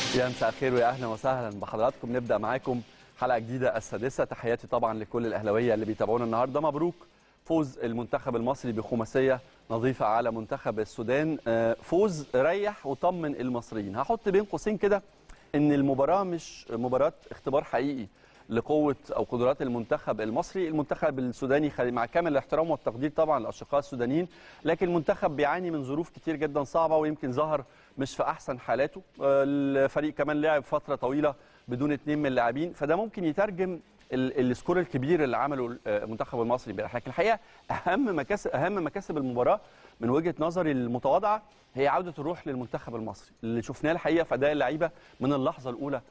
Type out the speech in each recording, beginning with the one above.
يا مساء الخير ويا اهلا وسهلا بحضراتكم نبدا معاكم حلقه جديده السادسه تحياتي طبعا لكل الاهلاويه اللي بيتابعونا النهارده مبروك فوز المنتخب المصري بخماسيه نظيفه على منتخب السودان آه، فوز ريح وطمن المصريين هحط بين قوسين كده ان المباراه مش مباراه اختبار حقيقي لقوه او قدرات المنتخب المصري المنتخب السوداني خلي- مع كامل الاحترام والتقدير طبعا للاشقاء السودانيين لكن المنتخب بيعاني من ظروف كتير جدا صعبه ويمكن ظهر مش في احسن حالاته آه، الفريق كمان لعب فتره طويله بدون اثنين من اللاعبين فده ممكن يترجم ال- السكور الكبير اللي عمله آه، المنتخب المصري امبارح لكن الحقيقه اهم مكاسب اهم مكاسب المباراه من وجهه نظري المتواضعه هي عوده الروح للمنتخب المصري اللي شفناه الحقيقه في اداء اللعيبه من اللحظه الاولى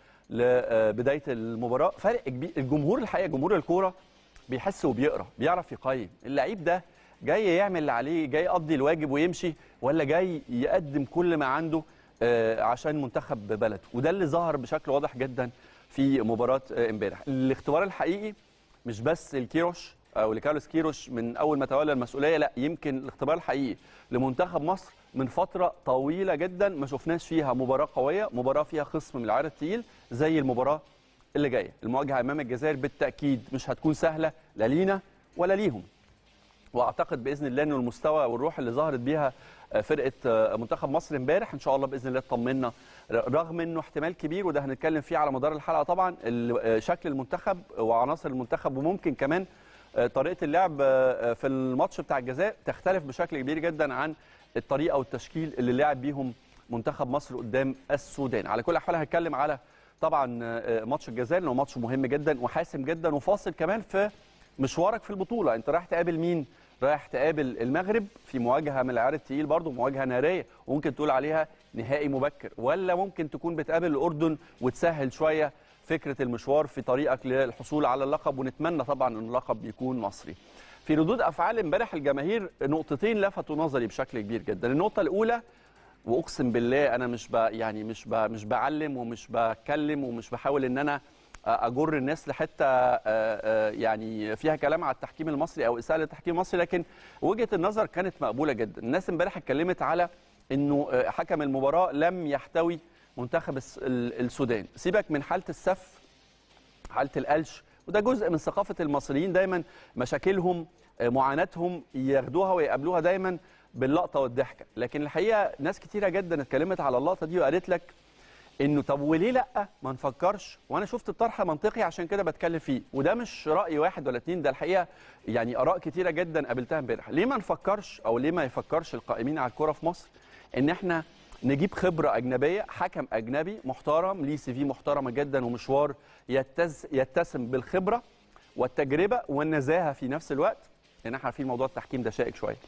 لبدايه المباراه فرق كبير الجمهور الحقيقه جمهور الكوره بيحس وبيقرا بيعرف يقيم اللعيب ده جاي يعمل اللي عليه جاي يقضي الواجب ويمشي ولا جاي يقدم كل ما عنده آه، عشان منتخب بلده وده اللي ظهر بشكل واضح جدا في مباراه آه، امبارح الاختبار الحقيقي مش بس الكيروش او لكارلوس كيروش من اول ما تولى المسؤوليه لا يمكن الاختبار الحقيقي لمنتخب مصر من فتره طويله جدا ما شفناش فيها مباراه قويه مباراه فيها خصم من العيار التقيل زي المباراه اللي جايه المواجهه امام الجزائر بالتاكيد مش هتكون سهله لا لينا ولا ليهم واعتقد باذن الله انه المستوى والروح اللي ظهرت بيها آه، فرقه آه، منتخب مصر امبارح ان شاء الله باذن الله تطمنا رغم انه احتمال كبير وده هنتكلم فيه على مدار الحلقه طبعا ال- آه، شكل المنتخب وعناصر المنتخب وممكن كمان آه، طريقه اللعب آه، في الماتش بتاع الجزائر تختلف بشكل كبير جدا عن الطريقه والتشكيل اللي لعب بيهم منتخب مصر قدام السودان على كل احوال هنتكلم على طبعا آه، ماتش الجزائر لانه ماتش مهم جدا وحاسم جدا وفاصل كمان في مشوارك في البطوله انت رايح تقابل مين رايح تقابل المغرب في مواجهه من العيار التقيل برضه مواجهه ناريه وممكن تقول عليها نهائي مبكر ولا ممكن تكون بتقابل الاردن وتسهل شويه فكره المشوار في طريقك للحصول على اللقب ونتمنى طبعا ان اللقب يكون مصري في ردود افعال امبارح الجماهير نقطتين لفتوا نظري بشكل كبير جدا النقطه الاولى واقسم بالله انا مش ب يعني مش ب مش بعلم ومش بتكلم ومش بحاول ان انا اجر الناس لحته آه، آه، يعني فيها كلام على التحكيم المصري او اساءه للتحكيم المصري لكن وجهه النظر كانت مقبوله جدا الناس امبارح اتكلمت على انه آه، حكم المباراه لم يحتوي منتخب الس- ال- السودان سيبك من حاله السف حاله القلش وده جزء من ثقافه المصريين دايما مشاكلهم آه، معاناتهم ياخدوها ويقابلوها دايما باللقطه والضحكه لكن الحقيقه ناس كتيره جدا اتكلمت على اللقطه دي وقالت لك انه طب وليه لا ما نفكرش وانا شفت الطرح منطقي عشان كده بتكلم فيه وده مش راي واحد ولا اتنين ده الحقيقه يعني اراء كتيره جدا قابلتها امبارح ليه ما نفكرش او ليه ما يفكرش القائمين على الكره في مصر ان احنا نجيب خبره اجنبيه حكم اجنبي محترم ليه سي في محترمه جدا ومشوار يتز يتسم بالخبره والتجربه والنزاهه في نفس الوقت لان احنا عارفين موضوع التحكيم ده شائك شويه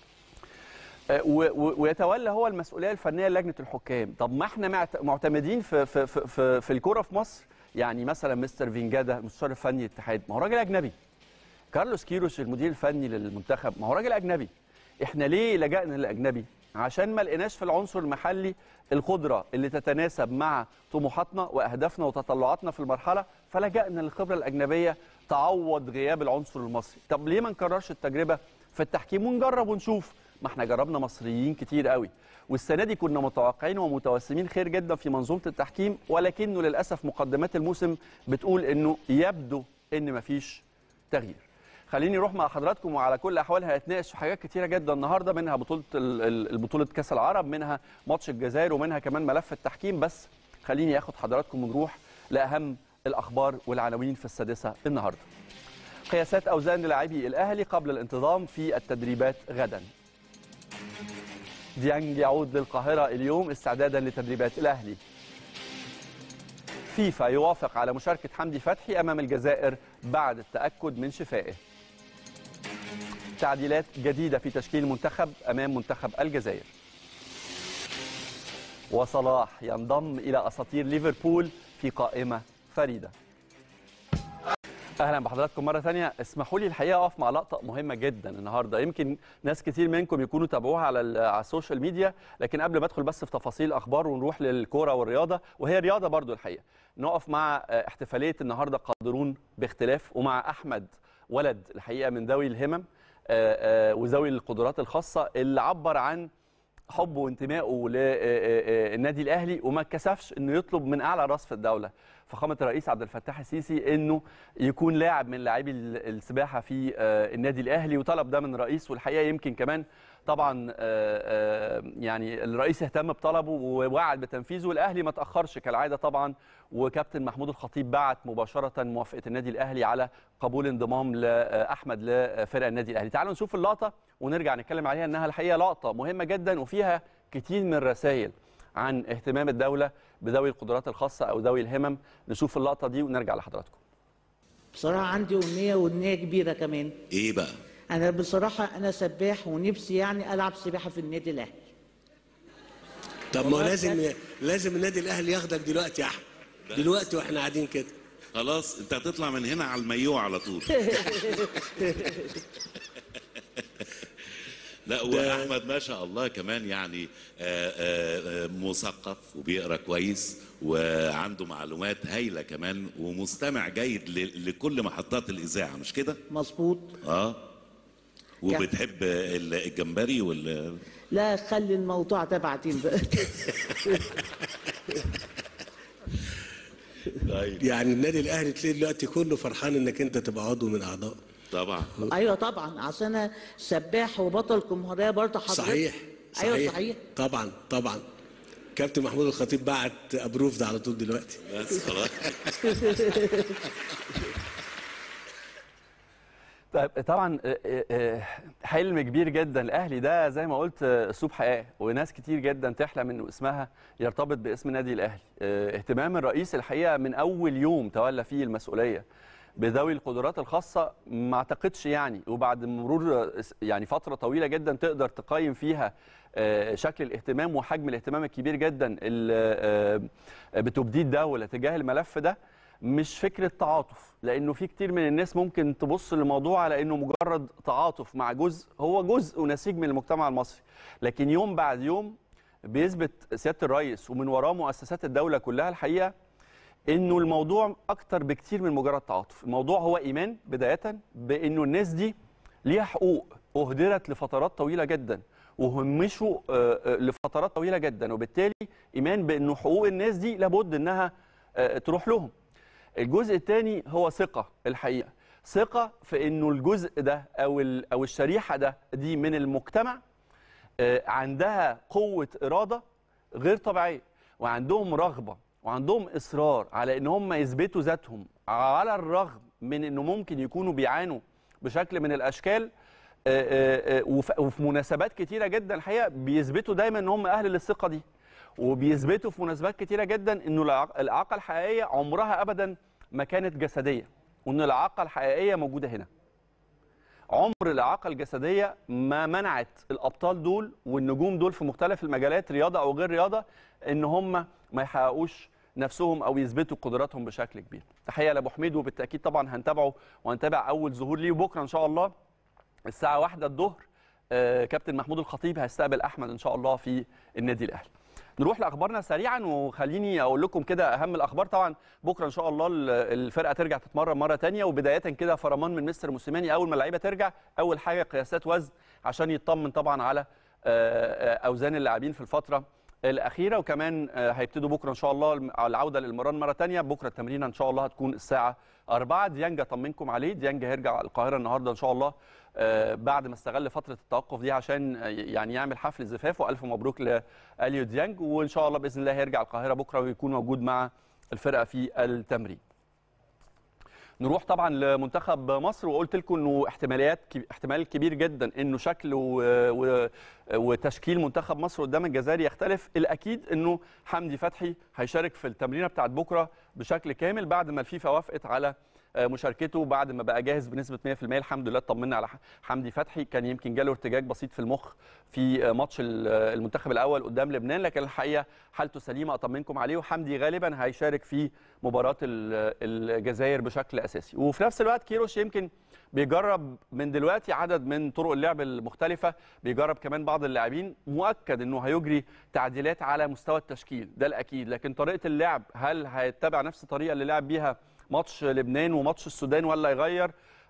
آه، و- و- ويتولى هو المسؤوليه الفنيه لجنه الحكام طب ما احنا معت- معتمدين في في في في, في الكوره في مصر يعني مثلا مستر فينجادا المستشار الفني الاتحاد ما هو راجل اجنبي كارلوس كيروش المدير الفني للمنتخب ما هو راجل اجنبي احنا ليه لجأنا للاجنبي عشان ما لقيناش في العنصر المحلي القدره اللي تتناسب مع طموحاتنا واهدافنا وتطلعاتنا في المرحله فلجأنا للخبره الاجنبيه تعوض غياب العنصر المصري طب ليه ما نكررش التجربه في التحكيم ونجرب ونشوف ما احنا جربنا مصريين كتير قوي والسنه دي كنا متوقعين ومتوسمين خير جدا في منظومه التحكيم ولكنه للاسف مقدمات الموسم بتقول انه يبدو ان مفيش تغيير خليني اروح مع حضراتكم وعلى كل الاحوال هنتناقش في حاجات كتيره جدا النهارده منها بطوله ال- ال- البطوله كاس العرب منها ماتش الجزائر ومنها كمان ملف التحكيم بس خليني اخد حضراتكم ونروح لاهم الاخبار والعناوين في السادسه النهارده قياسات اوزان لاعبي الاهلي قبل الانتظام في التدريبات غدا ديانج يعود للقاهره اليوم استعدادا لتدريبات الاهلي فيفا يوافق على مشاركه حمدي فتحي امام الجزائر بعد التاكد من شفائه تعديلات جديده في تشكيل المنتخب امام منتخب الجزائر وصلاح ينضم الى اساطير ليفربول في قائمه فريده اهلا بحضراتكم مره ثانيه اسمحوا لي الحقيقه اقف مع لقطه مهمه جدا النهارده يمكن ناس كتير منكم يكونوا تابعوها على ال- على السوشيال ميديا لكن قبل ما ادخل بس في تفاصيل اخبار ونروح للكوره والرياضه وهي رياضه برضو الحقيقه نقف مع آه، احتفاليه النهارده قادرون باختلاف ومع احمد ولد الحقيقه من ذوي الهمم آه، آه، وذوي القدرات الخاصه اللي عبر عن حبه وانتمائه للنادي الاهلي وما اتكسفش انه يطلب من اعلى راس في الدوله فخامه الرئيس عبد الفتاح السيسي انه يكون لاعب من لاعبي السباحه في النادي الاهلي وطلب ده من الرئيس والحقيقه يمكن كمان طبعا يعني الرئيس اهتم بطلبه ووعد بتنفيذه والاهلي ما تاخرش كالعاده طبعا وكابتن محمود الخطيب بعت مباشره موافقه النادي الاهلي على قبول انضمام لاحمد لفرق النادي الاهلي تعالوا نشوف اللقطه ونرجع نتكلم عليها انها الحقيقه لقطه مهمه جدا وفيها كتير من الرسائل عن اهتمام الدوله بذوي القدرات الخاصه او ذوي الهمم نشوف اللقطه دي ونرجع لحضراتكم بصراحه عندي امنيه وامنيه كبيره كمان ايه بقى انا بصراحه انا سباح ونفسي يعني العب سباحه في النادي الاهلي طب ما هو لازم لازم النادي الاهلي ياخدك دلوقتي يا احمد دلوقتي واحنا قاعدين كده خلاص انت هتطلع من هنا على المايو على طول لا واحمد ما شاء الله كمان يعني آآ آآ مثقف وبيقرا كويس وعنده معلومات هايله كمان ومستمع جيد لكل محطات الاذاعه مش كده مظبوط اه وبتحب الجمبري وال لا خلي الموضوع ده بعدين بقى يعني النادي الاهلي تلاقي دلوقتي كله فرحان انك انت تبقى عضو من اعضائه طبعا ايوه طبعا عشان انا سباح وبطل جمهوريه برضه حضرتك صحيح صحيح ايوه صحيح طبعا طبعا كابتن محمود الخطيب بعت ابروف ده على طول دلوقتي بس خلاص طيب طبعا حلم كبير جدا الاهلي ده زي ما قلت اسلوب حياه وناس كتير جدا تحلم انه اسمها يرتبط باسم نادي الاهلي اهتمام الرئيس الحقيقه من اول يوم تولى فيه المسؤوليه بذوي القدرات الخاصه ما اعتقدش يعني وبعد مرور يعني فتره طويله جدا تقدر تقيم فيها شكل الاهتمام وحجم الاهتمام الكبير جدا اللي بتبديه الدوله تجاه الملف ده مش فكره تعاطف لانه في كتير من الناس ممكن تبص للموضوع على انه مجرد تعاطف مع جزء هو جزء ونسيج من المجتمع المصري لكن يوم بعد يوم بيثبت سياده الرئيس ومن وراه مؤسسات الدوله كلها الحقيقه انه الموضوع اكتر بكتير من مجرد تعاطف الموضوع هو ايمان بدايه بانه الناس دي ليها حقوق اهدرت لفترات طويله جدا وهمشوا لفترات طويله جدا وبالتالي ايمان بانه حقوق الناس دي لابد انها تروح لهم الجزء الثاني هو ثقه الحقيقه ثقه في انه الجزء ده او او الشريحه ده دي من المجتمع عندها قوه اراده غير طبيعيه وعندهم رغبه وعندهم اصرار على ان هم يثبتوا ذاتهم على الرغم من انه ممكن يكونوا بيعانوا بشكل من الاشكال وفي مناسبات كتيره جدا الحقيقه بيثبتوا دايما ان هم اهل للثقه دي وبيثبتوا في مناسبات كتيره جدا انه الاعاقه الحقيقيه عمرها ابدا ما كانت جسديه وان الاعاقه الحقيقيه موجوده هنا عمر الاعاقه الجسديه ما منعت الابطال دول والنجوم دول في مختلف المجالات رياضه او غير رياضه ان هم ما يحققوش نفسهم او يثبتوا قدراتهم بشكل كبير تحيه لابو حميد وبالتاكيد طبعا هنتابعه وهنتابع اول ظهور ليه وبكره ان شاء الله الساعه واحدة الظهر كابتن محمود الخطيب هيستقبل احمد ان شاء الله في النادي الاهلي نروح لاخبارنا سريعا وخليني اقول لكم كده اهم الاخبار طبعا بكره ان شاء الله الفرقه ترجع تتمرن مره ثانيه وبدايه كده فرمان من مستر موسيماني اول ما اللعيبه ترجع اول حاجه قياسات وزن عشان يطمن طبعا على اوزان اللاعبين في الفتره الاخيره وكمان هيبتدوا بكره ان شاء الله العوده للمران مره ثانيه بكره التمرين ان شاء الله هتكون الساعه 4 ديانج اطمنكم عليه ديانج هيرجع القاهره النهارده ان شاء الله بعد ما استغل فتره التوقف دي عشان يعني يعمل حفل زفاف والف مبروك لاليو ديانج وان شاء الله باذن الله هيرجع القاهره بكره ويكون موجود مع الفرقه في التمرين نروح طبعا لمنتخب مصر وقلت لكم انه احتماليات احتمال كبير جدا انه شكل و... و... وتشكيل منتخب مصر قدام الجزائر يختلف الاكيد انه حمدي فتحي هيشارك في التمرينه بتاعت بكره بشكل كامل بعد ما الفيفا وافقت على مشاركته بعد ما بقى جاهز بنسبه 100% الحمد لله اطمنا على حمدي فتحي كان يمكن جاله ارتجاج بسيط في المخ في ماتش المنتخب الاول قدام لبنان لكن الحقيقه حالته سليمه اطمنكم عليه وحمدي غالبا هيشارك في مباراه الجزائر بشكل اساسي وفي نفس الوقت كيروش يمكن بيجرب من دلوقتي عدد من طرق اللعب المختلفه بيجرب كمان بعض اللاعبين مؤكد انه هيجري تعديلات على مستوى التشكيل ده الاكيد لكن طريقه اللعب هل هيتبع نفس الطريقه اللي لعب بيها ماتش لبنان وماتش السودان ولا يغير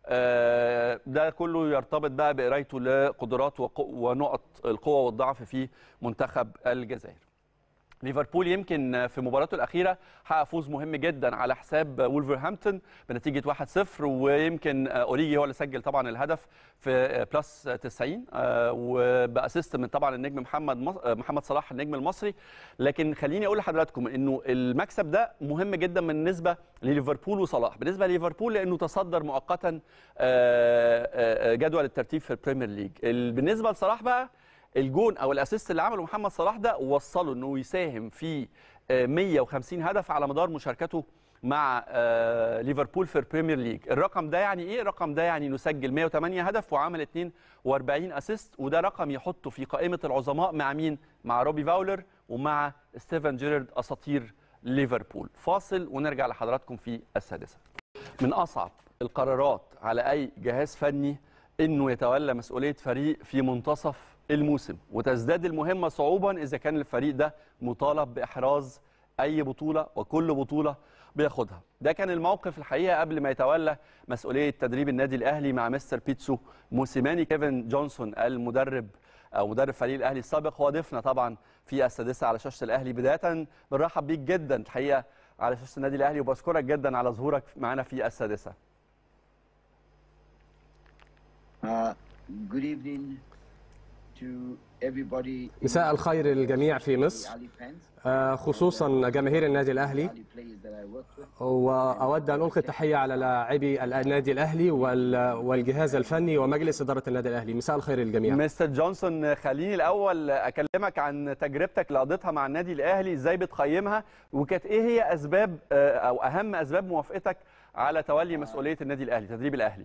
آه، ده كله يرتبط بقى بقرايته لقدرات وق- ونقط القوه والضعف في منتخب الجزائر ليفربول يمكن في مباراته الأخيرة حقق فوز مهم جدا على حساب وولفرهامبتون بنتيجة 1-0 ويمكن أوريجي هو اللي سجل طبعا الهدف في بلس 90 آه، وبأسيست من طبعا النجم محمد مص- آه، محمد صلاح النجم المصري لكن خليني أقول لحضراتكم إنه المكسب ده مهم جدا بالنسبة لليفربول وصلاح بالنسبة لليفربول لأنه تصدر مؤقتا آه، آه، آه، جدول الترتيب في البريمير ليج ال- بالنسبة لصلاح بقى الجون او الاسيست اللي عمله محمد صلاح ده وصله انه يساهم في آه، 150 هدف على مدار مشاركته مع آه، ليفربول في البريمير ليج الرقم ده يعني ايه الرقم ده يعني انه سجل 108 هدف وعمل 42 اسيست وده رقم يحطه في قائمه العظماء مع مين مع روبي فاولر ومع ستيفن جيرارد اساطير ليفربول فاصل ونرجع لحضراتكم في السادسه من اصعب القرارات على اي جهاز فني انه يتولى مسؤوليه فريق في منتصف الموسم وتزداد المهمه صعوبا اذا كان الفريق ده مطالب باحراز اي بطوله وكل بطوله بياخدها ده كان الموقف الحقيقه قبل ما يتولى مسؤوليه تدريب النادي الاهلي مع مستر بيتسو موسيماني كيفن جونسون المدرب او مدرب فريق الاهلي السابق هو ضيفنا طبعا في السادسه على شاشه الاهلي بدايه بنرحب بيك جدا الحقيقه على شاشه النادي الاهلي وبشكرك جدا على ظهورك معنا في السادسه Uh, good evening to everybody. in مساء الخير للجميع في the مصر Ali fans, آه، خصوصا جماهير النادي الأهلي Ali players that I work with. وأود أن ألقي التحية على لاعبي النادي الأهلي وال- والجهاز الفني ومجلس إدارة النادي الأهلي مساء الخير للجميع مستر جونسون خليني الاول اكلمك عن تجربتك اللي قضيتها مع النادي الاهلي ازاي بتقيمها وكانت ايه هي اسباب آه، او اهم اسباب موافقتك على تولي مسؤوليه النادي الاهلي تدريب الاهلي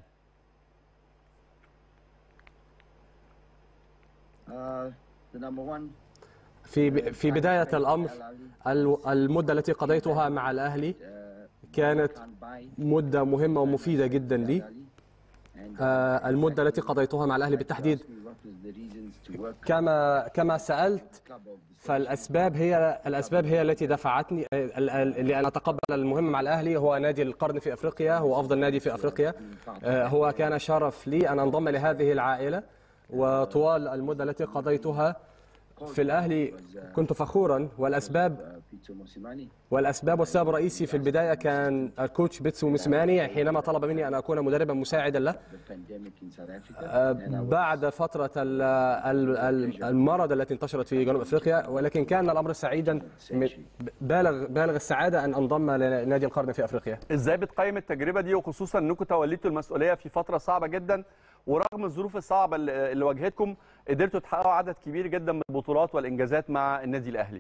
Uh, the number one, في في بداية الأمر ال- المدة التي قضيتها مع الأهلي كانت can't buy مدة مهمة ومفيدة جدا لي Ali. And آه، المدة التي قضيتها مع الأهلي بالتحديد asked me what was the reasons to work كما كما سألت club of the فالاسباب هي الاسباب هي التي دفعتني ال- ال- لان اتقبل المهم مع الاهلي هو نادي القرن في افريقيا هو افضل نادي في افريقيا آه، هو كان شرف لي ان انضم لهذه العائله وطوال المده التي قضيتها في الاهلي كنت فخورا والاسباب uh, Pizzo Mosimani. والاسباب والسبب الرئيسي في البدايه كان الكوتش بيتسو موسيماني حينما طلب مني ان اكون مدربا مساعدا له the pandemic in South Africa. آه، and I was بعد فترة ال- ال- ال- المرض التي انتشرت في جنوب افريقيا ولكن كان الامر سعيدا م- بالغ بالغ السعادة ان انضم لنادي القرن في افريقيا. ازاي بتقيم التجربه دي وخصوصا انكم توليتوا المسؤوليه في فتره صعبه جدا ورغم الظروف الصعبه اللي اللي واجهتكم قدرتوا تحققوا عدد كبير جدا من البطولات والانجازات مع النادي الاهلي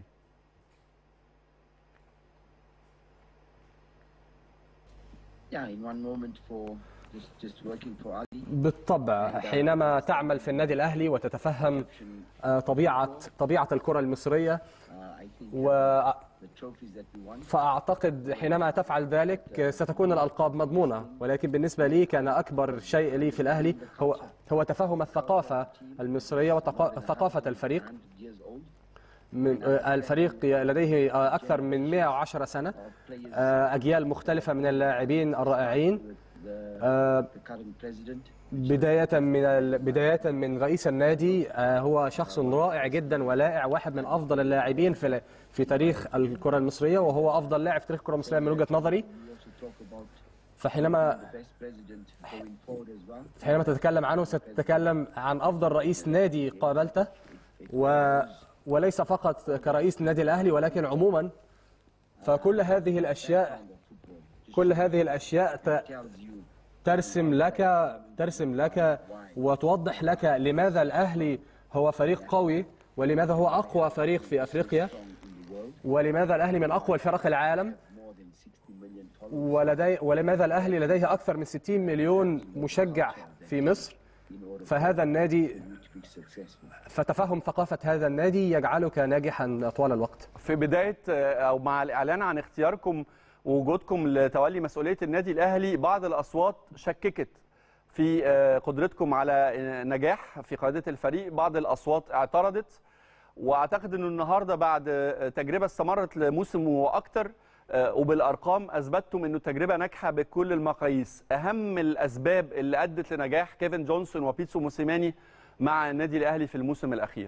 yeah, in one moment for just, just working for Ali. بالطبع حينما تعمل في النادي الاهلي وتتفهم آه، طبيعة طبيعة الكرة المصرية Uh, I think و the trophies that we won فأعتقد حينما تفعل ذلك ستكون الألقاب مضمونة ولكن بالنسبة لي كان أكبر شيء لي في الأهلي هو هو تفهم الثقافة المصرية وثقافة الفريق 100 years old. من آه، الفريق لديه آه، أكثر من 110 سنة آه، أجيال مختلفة من اللاعبين الرائعين with the, آه، the current president. بداية من ال- بداية من رئيس النادي آه، هو شخص رائع جدا ولائع واحد من أفضل اللاعبين في في تاريخ الكرة المصرية وهو أفضل لاعب في تاريخ الكرة المصرية من وجهة نظري We also talk about فحينما the best president going forward as well. حينما تتكلم عنه ستتكلم عن أفضل رئيس نادي قابلته و وليس فقط كرئيس النادي الأهلي ولكن عموما فكل هذه الأشياء كل هذه الأشياء ت- Tells you ترسم لك ترسم لك وتوضح لك لماذا الأهلي هو فريق قوي ولماذا هو أقوى فريق في أفريقيا ولماذا الأهلي من أقوى الفرق العالم more than 60 million followers ولدي ولماذا الأهلي لديه أكثر من 60 مليون مشجع في مصر in order فهذا النادي to be successful. فتفهم ثقافة هذا النادي يجعلك ناجحا طوال الوقت في بدايه آه، او مع الاعلان عن اختياركم ووجودكم لتولي مسؤوليه النادي الاهلي بعض الاصوات شككت في آه، قدرتكم على آه، نجاح في قياده الفريق بعض الاصوات اعترضت واعتقد انه النهارده بعد آه، تجربه استمرت لموسم واكثر آه، وبالارقام اثبتتم انه تجربه ناجحه بكل المقاييس اهم الاسباب اللي ادت لنجاح كيفن جونسون وبيتسو موسيماني مع النادي الاهلي في الموسم الاخير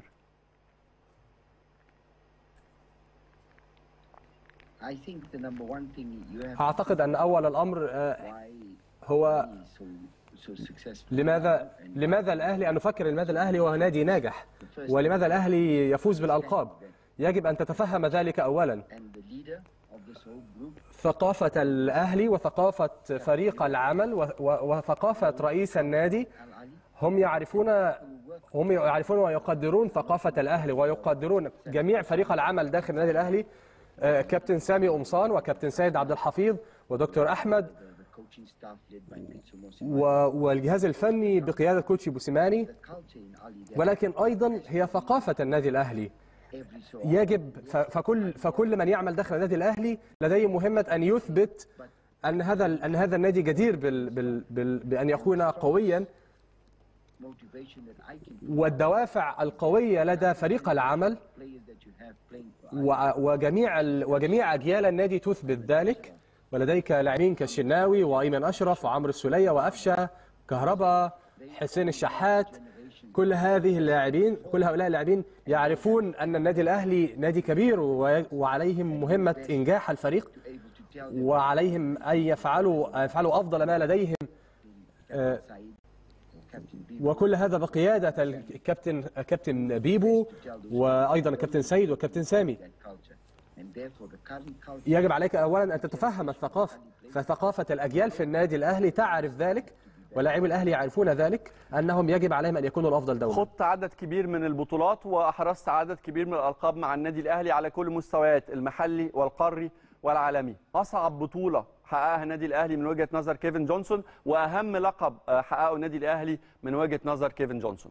I think the number one thing you have أعتقد أن أول الأمر آه، why هو he is so so successful. لماذا and لماذا الأهلي أن نفكر لماذا الأهلي هو نادي ناجح ولماذا الأهلي يفوز بالألقاب يجب أن تتفهم ذلك أولا and the leader of this whole group ثقافة الأهلي وثقافة فريق العمل و- و- وثقافة رئيس النادي Al Ali هم يعرفون هم يعرفون ويقدرون ثقافة الأهلي ويقدرون جميع فريق العمل داخل النادي الأهلي آه، كابتن سامي قمصان وكابتن سيد عبد الحفيظ ودكتور أحمد the, the coaching staff led by Pitso Mosi. و- والجهاز الفني بقيادة كوتشي بوسيماني The culture in Ali that ولكن أيضا هي ثقافة النادي الأهلي every so often يجب ف- فكل فكل من يعمل داخل النادي الاهلي لديه مهمه ان يثبت ان هذا ان هذا النادي جدير بال بال بال بان يكون قويا motivation that I can والدوافع القويه لدى فريق العمل players that you have playing for و- وجميع ال- وجميع اجيال النادي تثبت ذلك ولديك لاعبين كالشناوي وايمن اشرف وعمرو السوليه وافشه كهربا حسين الشحات كل هذه اللاعبين كل هؤلاء اللاعبين يعرفون ان النادي الاهلي نادي كبير و- وعليهم مهمه انجاح الفريق able to tell them وعليهم ان يفعلوا يفعلوا افضل ما لديهم آه، Said or Captain Bibi وكل هذا بقياده الكابتن كابتن بيبو وايضا الكابتن سيد والكابتن سامي that culture and therefore the current culture يجب عليك اولا ان تتفهم الثقافه فثقافه الاجيال في النادي الاهلي تعرف ذلك ولاعبي الاهلي يعرفون ذلك انهم يجب عليهم ان يكونوا الافضل دوما خضت عدد كبير من البطولات واحرزت عدد كبير من الالقاب مع النادي الاهلي على كل المستويات المحلي والقاري والعالمي اصعب بطوله حققها النادي الاهلي من وجهه نظر كيفن جونسون واهم لقب آه، حققه النادي الاهلي من وجهه نظر كيفن جونسون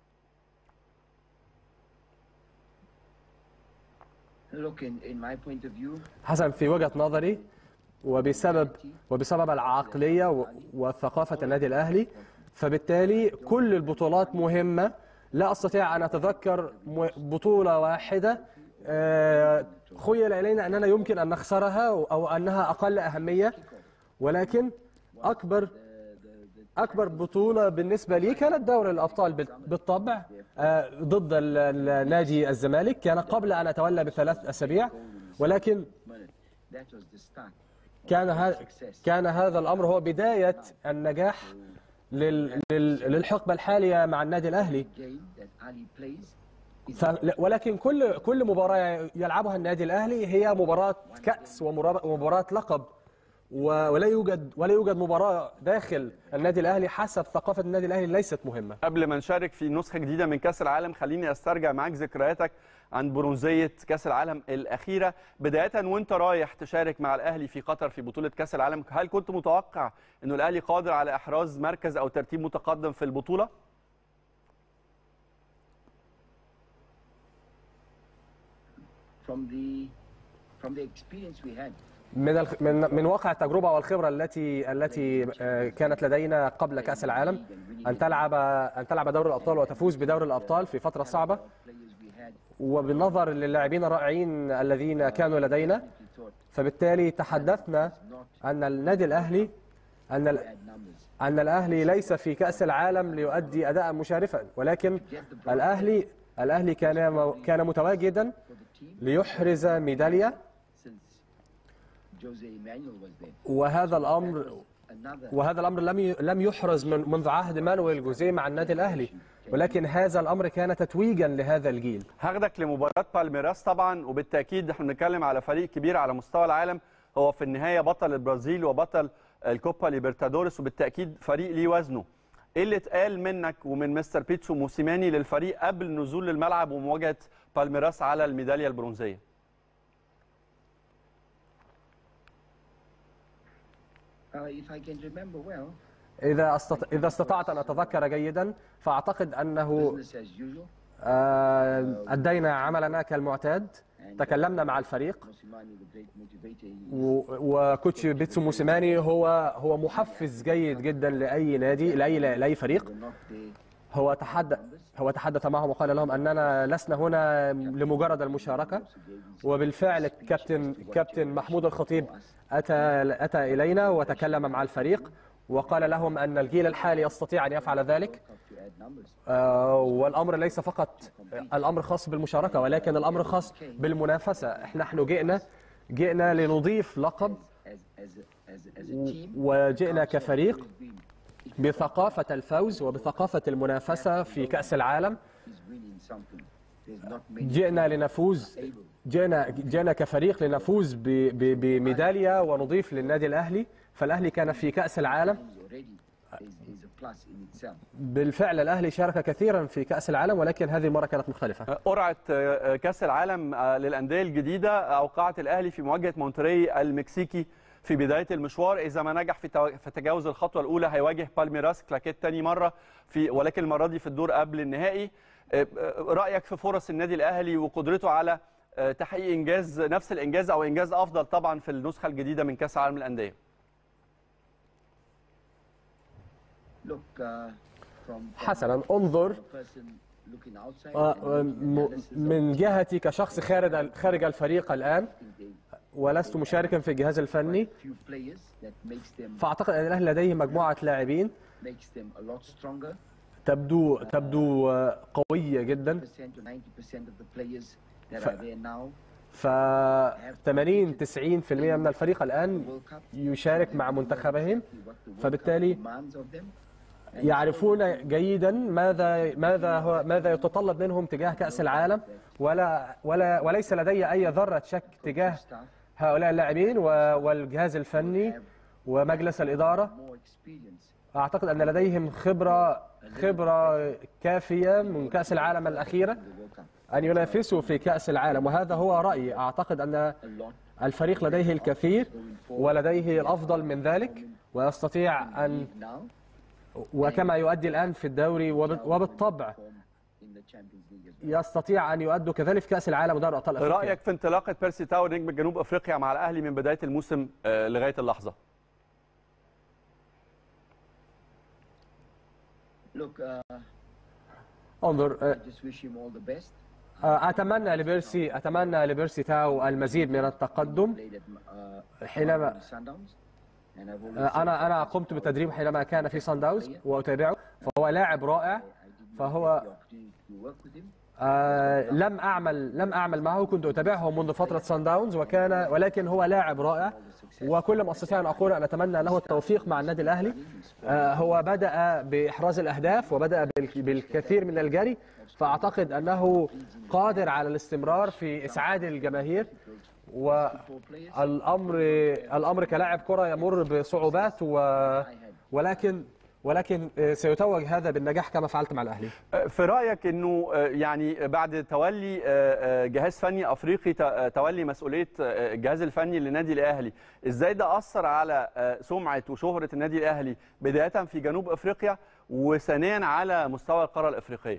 look in, in my point of view حسن في وجهه نظري وبسبب وبسبب العقليه و- وثقافه النادي الاهلي فبالتالي كل البطولات مهمه لا استطيع ان اتذكر م- بطوله واحده آه، خيل الينا اننا يمكن ان نخسرها او انها اقل اهميه ولكن اكبر اكبر بطوله بالنسبه لي كانت دوري الابطال بال- بالطبع آه، ضد ال- ال- نادي الزمالك كان قبل ان اتولى بثلاث اسابيع ولكن minute that was the start كان هذا كان هذا الامر هو بدايه النجاح لل- لل- للحقبه الحاليه مع النادي الاهلي game that Ali plays is ف... ولكن كل كل مباراه يلعبها النادي الاهلي هي مباراه كاس ومرا- ومباراه لقب و- ولا يوجد ولا يوجد مباراه داخل النادي الاهلي حسب ثقافه النادي الاهلي ليست مهمه قبل ما نشارك في نسخه جديده من كاس العالم خليني استرجع معاك ذكرياتك عن برونزيه كاس العالم الاخيره بدايه وانت رايح تشارك مع الاهلي في قطر في بطوله كاس العالم هل كنت متوقع انه الاهلي قادر على احراز مركز او ترتيب متقدم في البطوله from the from the experience we had من الخ... من من واقع التجربه والخبره التي التي آه، كانت لدينا قبل كاس العالم ان تلعب ان تلعب دوري الابطال وتفوز بدوري الابطال في فتره صعبه players we had وبالنظر للاعبين الرائعين الذين كانوا لدينا we thought فبالتالي تحدثنا ان النادي الاهلي ان ال... had numbers ان الاهلي ليس في كاس العالم ليؤدي اداء مشرفا ولكن الاهلي الاهلي كان كان متواجدا for the team ليحرز ميداليه since Jose Emmanuel was there وهذا الامر another وهذا الامر لم ي- لم يحرز من منذ عهد مانويل جوزيه مع النادي الاهلي ولكن هذا الامر كان تتويجا لهذا الجيل هاخدك لمباراه بالميراس طبعا وبالتاكيد احنا بنتكلم على فريق كبير على مستوى العالم هو في النهايه بطل البرازيل وبطل الكوبا ليبرتادوريس وبالتاكيد فريق ليه وزنه ايه اللي اتقال منك ومن مستر بيتسو موسيماني للفريق قبل النزول للملعب ومواجهه بالميراس على الميداليه البرونزيه uh, if I can remember well اذا استط... اذا استطعت ان اتذكر جيدا فاعتقد انه business as usual آه، ادينا عملنا كالمعتاد تكلمنا مع الفريق Mosimani the great motivator he is و- وكوتش بيتسو موسيماني هو هو محفز جيد جدا لاي نادي لاي لاي فريق not there هو تحدث هو تحدث معهم وقال لهم اننا لسنا هنا لمجرد المشاركه وبالفعل كابتن كابتن محمود الخطيب اتى اتى الينا وتكلم مع الفريق وقال لهم ان الجيل الحالي يستطيع ان يفعل ذلك to add numbers. آه، والامر ليس فقط الامر خاص بالمشاركه ولكن الامر خاص بالمنافسه احنا نحن جئنا جئنا لنضيف لقب As, as, a, as, a, as a team, وجئنا كفريق always been بثقافه الفوز وبثقافه المنافسه في كاس العالم he's winning something. There's not many جئنا لنفوز able. جئنا جئنا كفريق لنفوز ب- ب- بميداليه ونضيف للنادي الاهلي فالاهلي كان في كاس العالم He's already is, is a plus in itself. بالفعل الاهلي شارك كثيرا في كاس العالم ولكن هذه المره كانت مختلفه قرعه آه، كاس العالم آه، للانديه الجديده اوقعت الاهلي في مواجهه مونتري المكسيكي في بدايه المشوار اذا ما نجح في تو- في تجاوز الخطوه الاولى هيواجه بالميراس كلاكيت تاني مره في ولكن المره دي في الدور قبل النهائي آه، آه، رايك في فرص النادي الاهلي وقدرته على آه، تحقيق انجاز نفس الانجاز او انجاز افضل طبعا في النسخه الجديده من كاس العالم للانديه Look, uh, from, from حسنا انظر a person looking outside آه، and making م- analysis of من جهتي كشخص خارج خارج الفريق الان I think they ولست مشاركا في الجهاز الفني few players that makes them فاعتقد ان الاهلي لديه مجموعه لاعبين makes them a lot stronger. تبدو تبدو آه، قويه جدا 10% to 90% of the players that ف- are there now ف 80 90% من الفريق الان World Cup. يشارك مع منتخبهم what the World فبالتالي Cup demands of them. يعرفون جيدا ماذا ماذا هو ماذا يتطلب منهم تجاه كاس العالم ولا ولا وليس لدي اي ذره شك تجاه Staff هؤلاء اللاعبين و- والجهاز الفني ومجلس الاداره more experience. اعتقد ان لديهم خبره خبره كافيه من كاس العالم الاخيره The World Cup. ان ينافسوا في كاس العالم وهذا هو رايي اعتقد ان A lot الفريق لديه الكثير ولديه الافضل من ذلك ويستطيع ان now وكما يؤدي الان في الدوري وب- وبالطبع form in the Champions League as well. يستطيع ان يؤدوا كذلك في كاس العالم ودوري ابطال افريقيا رايك في انطلاقه بيرسي تاو نجم جنوب افريقيا مع الاهلي من بدايه الموسم آه، لغايه اللحظه Look, uh, انظر آه، I just wish him all the best. آه، اتمنى لبيرسي اتمنى لبيرسي تاو المزيد من التقدم Played at uh, حينما- Sundowns, and I've always آه، said انا انا قمت بالتدريب حينما كان في سان داونز واتابعه فهو لاعب رائع I did not فهو- get the opportunity to work with him. آه، لم اعمل لم اعمل معه كنت اتابعه منذ فتره سان داونز وكان ولكن هو لاعب رائع وكل ما استطيع ان اقول ان اتمنى له التوفيق مع النادي الاهلي آه، هو بدا باحراز الاهداف وبدا بال- بالكثير من الجري فاعتقد انه قادر على الاستمرار في اسعاد الجماهير والامر الامر كلاعب كره يمر بصعوبات و ولكن ولكن آه، سيتوج هذا بالنجاح كما فعلت مع الاهلي في رايك انه آه، يعني بعد تولي آه، آه، جهاز فني افريقي ت- آه، تولي مسؤوليه آه، الجهاز الفني للنادي الاهلي ازاي ده اثر على آه، سمعه وشهره النادي الاهلي بدايه في جنوب افريقيا وثانيا على مستوى القاره الافريقيه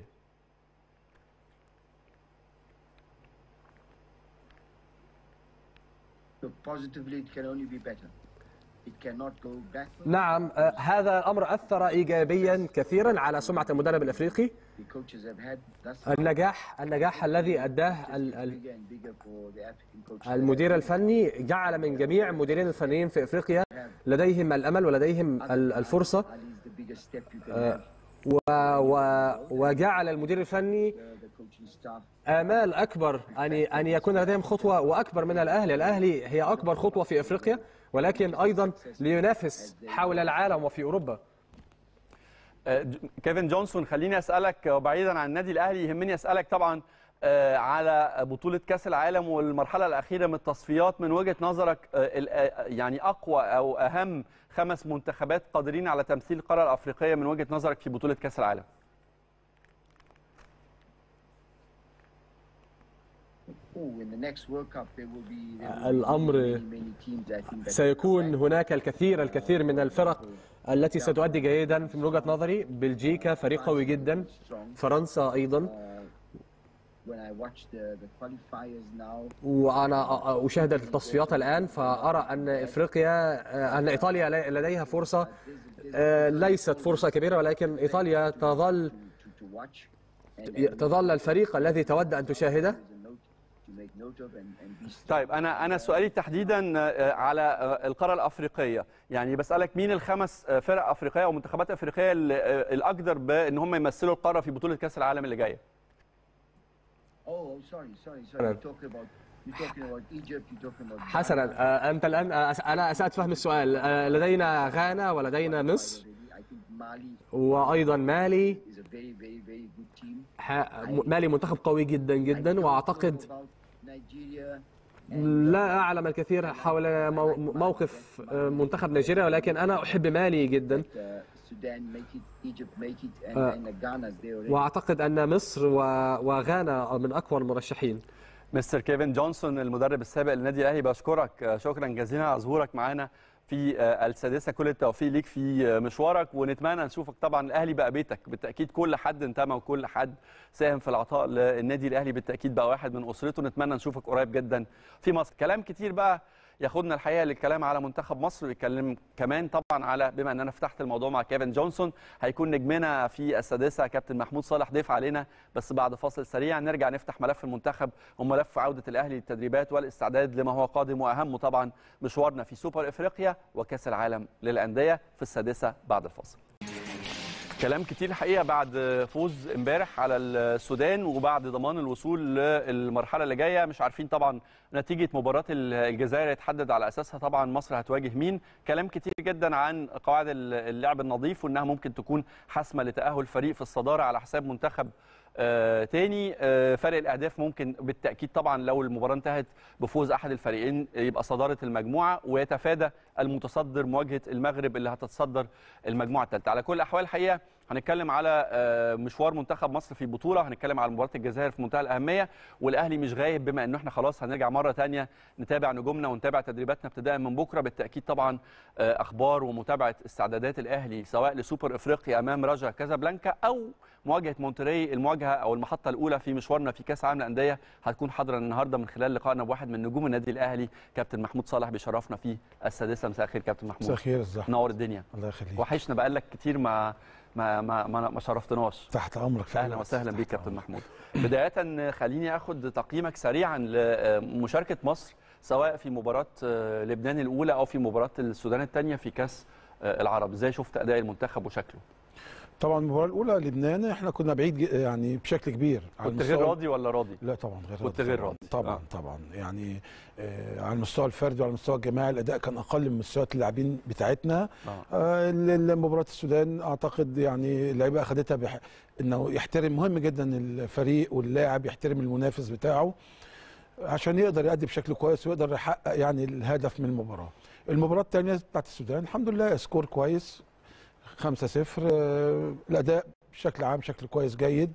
Look, positively, it can only be better. It cannot go backward. نعم آه، هذا الامر اثر ايجابيا كثيرا على سمعه المدرب الافريقي The coaches have had thus far النجاح النجاح الذي اداه ال- ال- bigger and bigger for the African coaches. المدير الفني جعل من جميع المديرين الفنيين في افريقيا لديهم الامل ولديهم ال- الفرصه Ali is the biggest step you can have. و و وجعل المدير الفني The, the coaching staff امال اكبر ان ان يكون لديهم خطوه واكبر من الاهلي، الاهلي هي اكبر خطوه في افريقيا ولكن ايضا لينافس حول العالم وفي اوروبا. آه، ج- كيفن جونسون خليني اسالك آه، بعيدا عن النادي الاهلي يهمني اسالك طبعا آه، على بطوله كاس العالم والمرحله الاخيره من التصفيات من وجهه نظرك آه، ال- آه، يعني اقوى او اهم خمس منتخبات قادرين على تمثيل القاره الافريقيه من وجهه نظرك في بطوله كاس العالم Oh, in the next World Cup, there will be, there will be الأمر many, many teams. I think that سيكون هناك الكثير الكثير من الفرق التي ستؤدي جيدا من وجهه نظري، بلجيكا فريق قوي جدا، فرنسا ايضا when I watch the, the qualifiers now, وانا أ- اشاهد التصفيات الان فارى ان افريقيا ان ايطاليا لديها فرصه آه، ليست فرصه كبيره ولكن ايطاليا تظل watch. And, and تظل الفريق الذي تود أن تشاهده there's a note to make note of and, and be طيب انا انا سؤالي تحديدا آه، على آه، القاره الافريقيه يعني بسالك مين الخمس آه، فرق افريقيه او منتخبات افريقيه ال- آه، الاقدر بان هم يمثلوا القاره في بطوله كاس العالم اللي جايه Oh, oh, sorry, sorry, sorry. You're talking about you're talking about Egypt. You're talking about حسنا آه، أنت الآن آه، أس- أنا أسأت فهم السؤال آه، لدينا غانا ولدينا مصر I think Mali وأيضا مالي is a very, very, very good team. ح- مالي منتخب قوي جدا جدا وأعتقد About Nigeria. لا أعلم الكثير حول مو- موقف آه، منتخب نيجيريا ولكن أنا أحب مالي جدا Uh, Sudan make it, Egypt make it, and, Uh, and Ghana's there already. وأعتقد أن مصر و- وغانا من أقوى المرشحين مستر كيفن جونسون المدرب السابق للنادي الاهلي بشكرك آه، شكرا جزيلا على ظهورك معانا في آه، السادسه كل التوفيق ليك في آه، مشوارك ونتمنى نشوفك طبعا الاهلي بقى بيتك بالتاكيد كل حد انتمى وكل حد ساهم في العطاء للنادي الاهلي بالتاكيد بقى واحد من اسرته نتمنى نشوفك قريب جدا في مصر كلام كتير بقى ياخدنا الحقيقه للكلام على منتخب مصر ويتكلم كمان طبعا على بما ان انا فتحت الموضوع مع كيفن جونسون هيكون نجمنا في السادسه كابتن محمود صالح ضيف علينا بس بعد فاصل سريع نرجع نفتح ملف المنتخب وملف عوده الاهلي للتدريبات والاستعداد لما هو قادم واهمه طبعا مشوارنا في سوبر افريقيا وكاس العالم للانديه في السادسه بعد الفاصل كلام كتير الحقيقه بعد فوز امبارح على السودان وبعد ضمان الوصول للمرحله اللي جايه مش عارفين طبعا نتيجه مباراه الجزائر يتحدد على اساسها طبعا مصر هتواجه مين كلام كتير جدا عن قواعد اللعب النظيف وانها ممكن تكون حاسمه لتاهل فريق في الصداره على حساب منتخب آه تاني آه فرق الاهداف ممكن بالتاكيد طبعا لو المباراه انتهت بفوز احد الفريقين يبقى صداره المجموعه ويتفادى المتصدر مواجهه المغرب اللي هتتصدر المجموعه الثالثه على كل الاحوال الحقيقه هنتكلم على آه مشوار منتخب مصر في بطوله هنتكلم على مباراه الجزائر في منتهى الاهميه والاهلي مش غايب بما انه احنا خلاص هنرجع مره ثانيه نتابع نجومنا ونتابع تدريباتنا ابتداء من بكره بالتاكيد طبعا اخبار ومتابعه استعدادات الاهلي سواء لسوبر افريقيا امام رجا كازابلانكا او مواجهه مونتري المواجهه او المحطه الاولى في مشوارنا في كاس العالم للانديه هتكون حاضره النهارده من خلال لقائنا بواحد من نجوم النادي الاهلي كابتن محمود صالح بيشرفنا في السادسه مساء الخير كابتن محمود مساء الخير ازيك نور الدنيا الله يخليك وحشنا بقالك كتير ما ما ما ما, ما شرفتناش تحت امرك في اهلا الوقت. وسهلا تحت بيك كابتن أمرك. محمود بدايه خليني اخد تقييمك سريعا لمشاركه مصر سواء في مباراه لبنان الاولى او في مباراه السودان الثانيه في كاس العرب ازاي شفت اداء المنتخب وشكله طبعا المباراه الاولى لبنان احنا كنا بعيد ج- يعني بشكل كبير على كنت غير المستوى- راضي ولا راضي لا طبعا غير كنت راضي غير طبعاً. راضي. طبعا آه. طبعا يعني آه على المستوى الفردي وعلى المستوى الجماعي الاداء كان اقل من مستويات اللاعبين بتاعتنا آه. آه ال- مباراه السودان اعتقد يعني اللعيبه اخذتها بح... انه يحترم مهم جدا الفريق واللاعب يحترم المنافس بتاعه عشان يقدر يأدي بشكل كويس ويقدر يحقق يعني الهدف من المباراه المباراه الثانيه بتاعت السودان الحمد لله سكور كويس 5 0 الاداء بشكل عام شكل كويس جيد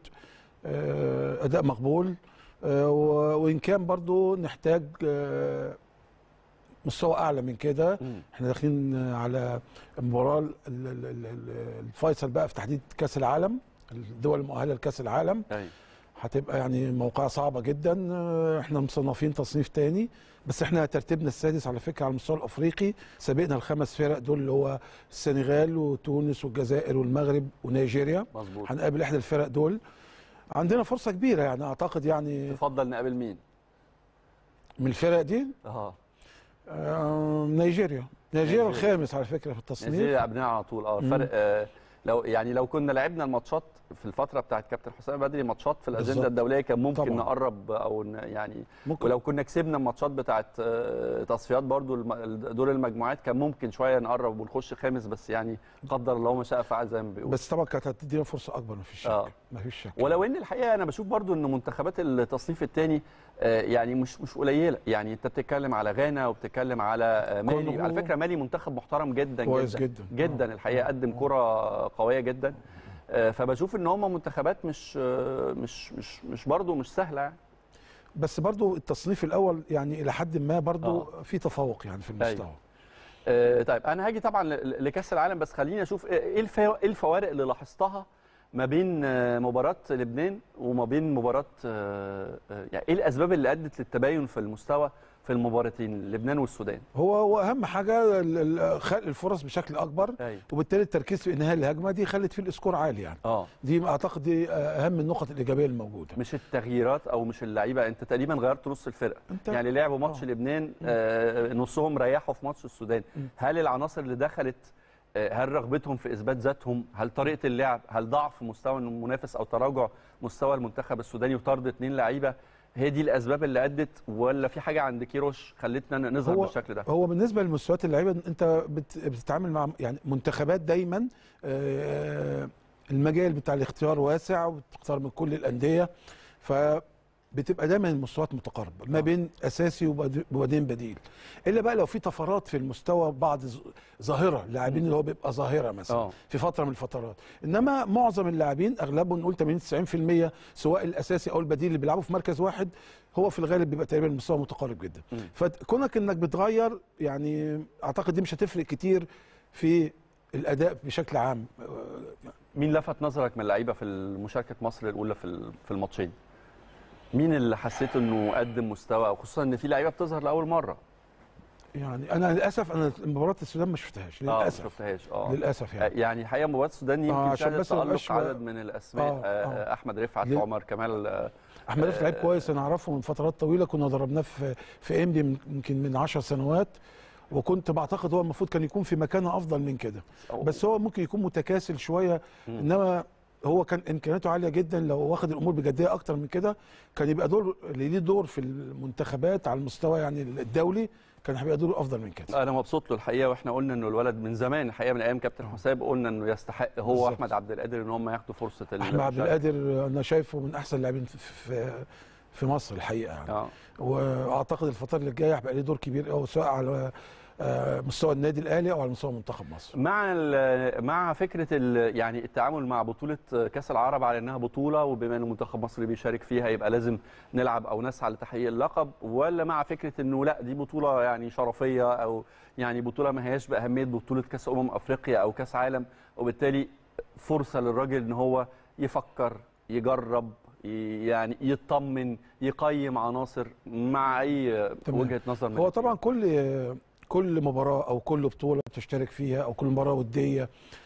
آه، اداء مقبول آه، و- وان كان برضو نحتاج آه، مستوى اعلى من كده مم. احنا داخلين على المباراه ال- ال- ال- ال- الفيصل بقى في تحديد كاس العالم الدول المؤهله لكاس العالم أيوة. هتبقى يعني موقعها صعبه جدا آه، احنا مصنفين تصنيف تاني بس احنا ترتيبنا السادس على فكره على المستوى الافريقي سابقنا الخمس فرق دول اللي هو السنغال وتونس والجزائر والمغرب ونيجيريا مظبوط هنقابل احدى الفرق دول عندنا فرصه كبيره يعني اعتقد يعني تفضل نقابل مين من الفرق دي اه آه، نيجيريا نيجيريا الخامس على فكره في التصنيف نيجيريا ابناء على طول اه فرق آه لو يعني لو كنا لعبنا الماتشات في الفتره بتاعت كابتن حسام بدري ماتشات في الاجنده بالظبط. الدوليه كان ممكن طبعاً. نقرب او ن- يعني ممكن ولو كنا كسبنا الماتشات بتاعت آه، تصفيات برضو الم- دور المجموعات كان ممكن شويه نقرب ونخش خامس بس يعني قدر الله ما شاء فعل زي ما بيقول بس طبعا كانت هتدينا فرصه اكبر ما فيش آه. شك ما فيش شك ولو ان الحقيقه انا بشوف برضو ان منتخبات التصنيف الثاني يعني مش مش قليله يعني انت بتتكلم على غانا وبتتكلم على آه، مالي كونغو. على فكره مالي منتخب محترم جدا كويس جدا جدا. جدا الحقيقه قدم كره قويه جدا آه، فبشوف ان هم منتخبات مش آه، مش مش مش برضو مش سهله يعني بس برضو التصنيف الاول يعني الى حد ما برضو في تفوق يعني في المستوى أيوة. آه، طيب انا هاجي طبعا ل- لكاس العالم بس خليني اشوف ايه الفوا- إيه الفوارق اللي لاحظتها ما بين آه، مباراه لبنان وما بين مباراه آه، آه، يعني ايه الاسباب اللي ادت للتباين في المستوى في في المباراتين لبنان والسودان هو هو اهم حاجه ال- ال- خلق الفرص بشكل اكبر أيوة. وبالتالي التركيز في انهاء الهجمه دي خلت فيه الاسكور عالي يعني اه دي اعتقد دي اهم النقط الايجابيه الموجوده مش التغييرات او مش اللعيبه انت تقريبا غيرت نص الفرقه انت يعني لعبوا ماتش آه. لبنان آه نصهم ريحوا في ماتش السودان هل العناصر اللي دخلت آه، هل رغبتهم في اثبات ذاتهم هل طريقه اللعب هل ضعف مستوى المنافس او تراجع مستوى المنتخب السوداني وطرد اثنين لعيبه هي دي الاسباب اللي ادت ولا في حاجه عند كيروش خلتنا نظهر هو بالشكل ده هو بالنسبه لمستويات اللعيبه انت بت- بتتعامل مع يعني منتخبات دايما آه، المجال بتاع الاختيار واسع وبتختار من كل الانديه فبتبقى دايما المستويات متقاربه ما آه. بين اساسي وبعد- وبعدين بديل الا بقى لو في طفرات في المستوى بعض ظ- ظاهره لاعبين اللي هو بيبقى ظاهره مثلا آه. في فتره من الفترات انما معظم اللاعبين اغلبهم نقول 80 90% سواء الاساسي او البديل اللي بيلعبوا في مركز واحد هو في الغالب بيبقى تقريبا المستوى متقارب جدا مم. فكونك انك بتغير يعني اعتقد دي مش هتفرق كتير في الاداء بشكل عام مين لفت نظرك من اللعيبه في مشاركه مصر الاولى في ال- في الماتشين مين اللي حسيت انه قدم مستوى وخصوصا ان في لعيبه بتظهر لاول مره يعني انا للاسف انا مباراه السودان ما شفتهاش اه ما للاسف شفتهاش اه للاسف يعني يعني حقيقه مباراه السودان يمكن عشان شهدت بس ما تالق يبقاش- عدد من الاسماء آه، آه آه. احمد رفعت ليه؟ عمر كمال آه احمد رفعت لعيب كويس انا اعرفه من فترات طويله كنا ضربناه في في ام دي يمكن من 10 سنوات وكنت بعتقد هو المفروض كان يكون في مكانه افضل من كده بس هو ممكن يكون متكاسل شويه انما هو كان امكانياته عاليه جدا لو واخد الامور بجديه اكتر من كده كان يبقى دور اللي ليه دور في المنتخبات على المستوى يعني الدولي كان هيبقى دوره افضل من كده انا مبسوط له الحقيقه واحنا قلنا انه الولد من زمان الحقيقه من ايام كابتن حساب قلنا انه يستحق هو بالظبط. واحمد عبد القادر ان هم ياخدوا فرصه احمد عبد المشاركة. القادر انا شايفه من احسن اللاعبين في- في في مصر الحقيقه يعني اه واعتقد الفتره اللي جايه هيبقى ليه دور كبير قوي سواء على آه، مستوى النادي الاهلي او على مستوى منتخب مصر مع ال- مع فكره ال- يعني التعامل مع بطوله كاس العرب على انها بطوله وبما ان منتخب مصر بيشارك فيها يبقى لازم نلعب او نسعى لتحقيق اللقب ولا مع فكره انه لا دي بطوله يعني شرفيه او يعني بطوله ما هياش باهميه بطوله كاس امم افريقيا او كاس عالم وبالتالي فرصه للراجل ان هو يفكر يجرب ي- يعني يطمن يقيم عناصر مع اي تمام. وجهه نظر من هو الاتنين. طبعا كل كل مباراه او كل بطوله بتشترك فيها او كل مباراه وديه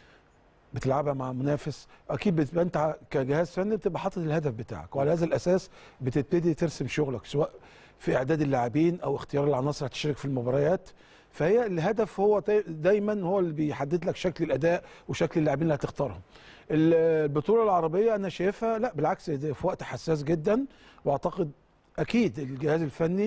بتلعبها مع منافس اكيد بتبقى انت كجهاز فني بتبقى حاطط الهدف بتاعك وعلى هذا الاساس بتبتدي ترسم شغلك سواء في اعداد اللاعبين او اختيار العناصر اللي هتشارك في المباريات فهي الهدف هو داي- دايما هو اللي بيحدد لك شكل الاداء وشكل اللاعبين اللي هتختارهم البطوله العربيه انا شايفها لا بالعكس دي في وقت حساس جدا واعتقد اكيد الجهاز الفني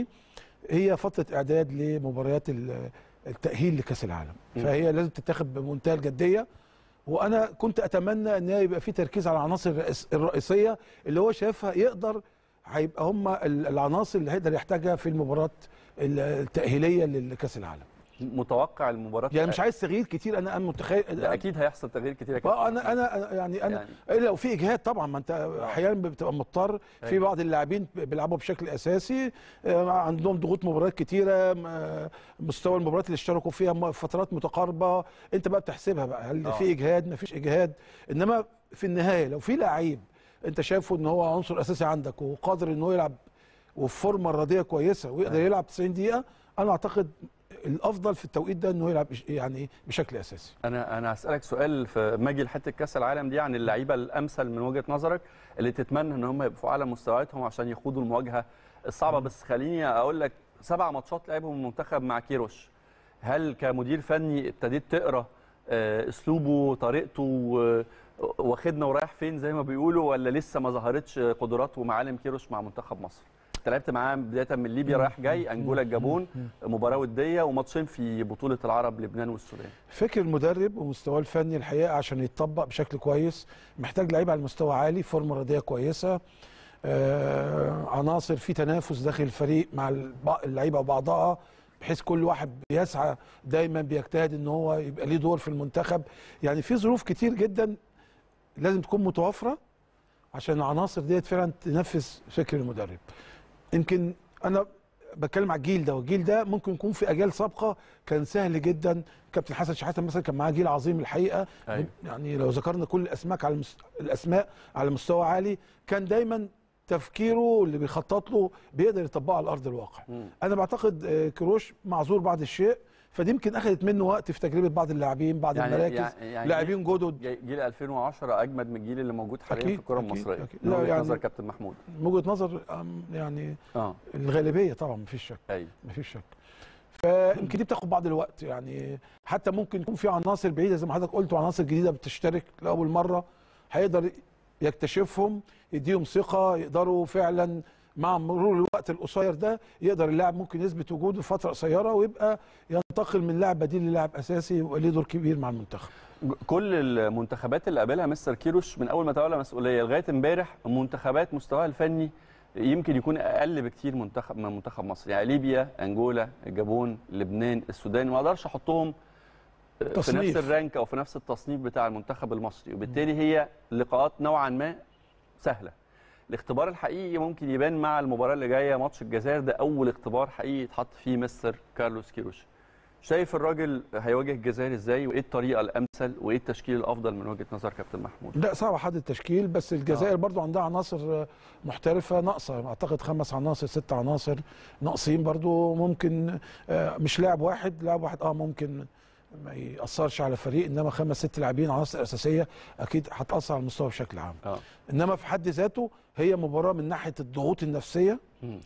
هي فتره اعداد لمباريات ال- التاهيل لكاس العالم م. فهي لازم تتاخد بمنتهى الجديه وانا كنت اتمنى ان يبقى في تركيز على العناصر الرئيس- الرئيسيه اللي هو شايفها يقدر هيبقى هم ال- العناصر اللي هيقدر يحتاجها في المباراه ال- التاهيليه لكاس العالم متوقع المباراه يعني مش عايز تغيير كتير انا انا متخيل لا اكيد هيحصل تغيير كتير يا كابتن. آه، انا انا يعني انا يعني. يعني لو في اجهاد طبعا ما انت احيانا بتبقى مضطر في أيوة. بعض اللاعبين بيلعبوا بشكل اساسي آه، عندهم ضغوط مباريات كتيره م- مستوى المباريات اللي اشتركوا فيها م- فترات متقاربه انت بقى بتحسبها بقى هل آه. في اجهاد ما فيش اجهاد انما في النهايه لو في لعيب انت شايفه ان هو عنصر اساسي عندك وقادر ان هو يلعب وفي فورمه رياضيه كويسه ويقدر يلعب 90 دقيقه انا اعتقد الافضل في التوقيت ده انه يلعب بش- يعني بشكل اساسي انا انا هسالك سؤال في ماجي لحته كاس العالم دي عن اللعيبه الامثل من وجهه نظرك اللي تتمنى ان هم يبقوا على مستوياتهم عشان يخوضوا المواجهه الصعبه بس خليني اقول لك سبع ماتشات لعبهم المنتخب مع كيروش هل كمدير فني ابتديت تقرا آه، اسلوبه طريقته آه، واخدنا ورايح فين زي ما بيقولوا ولا لسه ما ظهرتش قدرات ومعالم كيروش مع منتخب مصر انت لعبت معاه بدايه من ليبيا رايح جاي انجولا الجابون مباراه وديه وماتشين في بطوله العرب لبنان والسودان فكر المدرب ومستواه الفني الحقيقه عشان يتطبق بشكل كويس محتاج لعيبه على مستوى عالي فورمه رياضيه كويسه آه عناصر في تنافس داخل الفريق مع الب- اللعيبه وبعضها بحيث كل واحد بيسعى دايما بيجتهد ان هو يبقى ليه دور في المنتخب يعني في ظروف كتير جدا لازم تكون متوافره عشان العناصر ديت فعلا تنفذ فكر المدرب يمكن انا بتكلم على الجيل ده والجيل ده ممكن يكون في اجيال سابقه كان سهل جدا كابتن حسن شحاته مثلا كان معاه جيل عظيم الحقيقه أيوة. يعني لو ذكرنا كل الاسماء على المس... الاسماء على مستوى عالي كان دايما تفكيره اللي بيخطط له بيقدر يطبقه على ارض الواقع انا بعتقد آه، كروش معذور بعض الشيء فدي يمكن اخذت منه وقت في تجربه بعض اللاعبين بعض يعني- المراكز يعني- يعني لاعبين جدد جي- جيل 2010 اجمد من الجيل اللي موجود حاليا أكيد، في الكره أكيد، المصريه أكيد. من لا، وجهه يعني- نظر كابتن محمود من وجهه نظر آم، يعني اه الغالبيه طبعا مفيش شك ايوه مفيش شك فيمكن دي بتاخد بعض الوقت يعني حتى ممكن يكون في عناصر بعيده زي ما حضرتك قلت وعناصر جديده بتشترك لاول مره هيقدر يكتشفهم يديهم ثقه يقدروا فعلا مع مرور الوقت القصير ده يقدر اللاعب ممكن يثبت وجوده في فتره قصيره ويبقى ينتقل من لاعب بديل للاعب اساسي ويبقى ليه دور كبير مع المنتخب ج- كل المنتخبات اللي قابلها مستر كيروش من اول ما تولى مسؤوليه لغايه امبارح منتخبات مستواها الفني يمكن يكون اقل بكتير منتخب من منتخب مصر يعني ليبيا انجولا الجابون لبنان السودان ما اقدرش احطهم في تصنيف. نفس الرانك او في نفس التصنيف بتاع المنتخب المصري وبالتالي هي لقاءات نوعا ما سهله الاختبار الحقيقي ممكن يبان مع المباراه اللي جايه ماتش الجزائر ده اول اختبار حقيقي يتحط فيه مستر كارلوس كيروش شايف الراجل هيواجه الجزائر ازاي وايه الطريقه الامثل وايه التشكيل الافضل من وجهه نظر كابتن محمود لا صعب حد التشكيل بس الجزائر برضو عندها عناصر محترفه ناقصه اعتقد خمس عناصر ست عناصر ناقصين برضو ممكن آه، مش لاعب واحد لاعب واحد اه ممكن ما ياثرش على الفريق انما خمس ست لاعبين عناصر اساسيه اكيد هتاثر على المستوى بشكل عام اه انما في حد ذاته هي مباراه من ناحيه الضغوط النفسيه مم.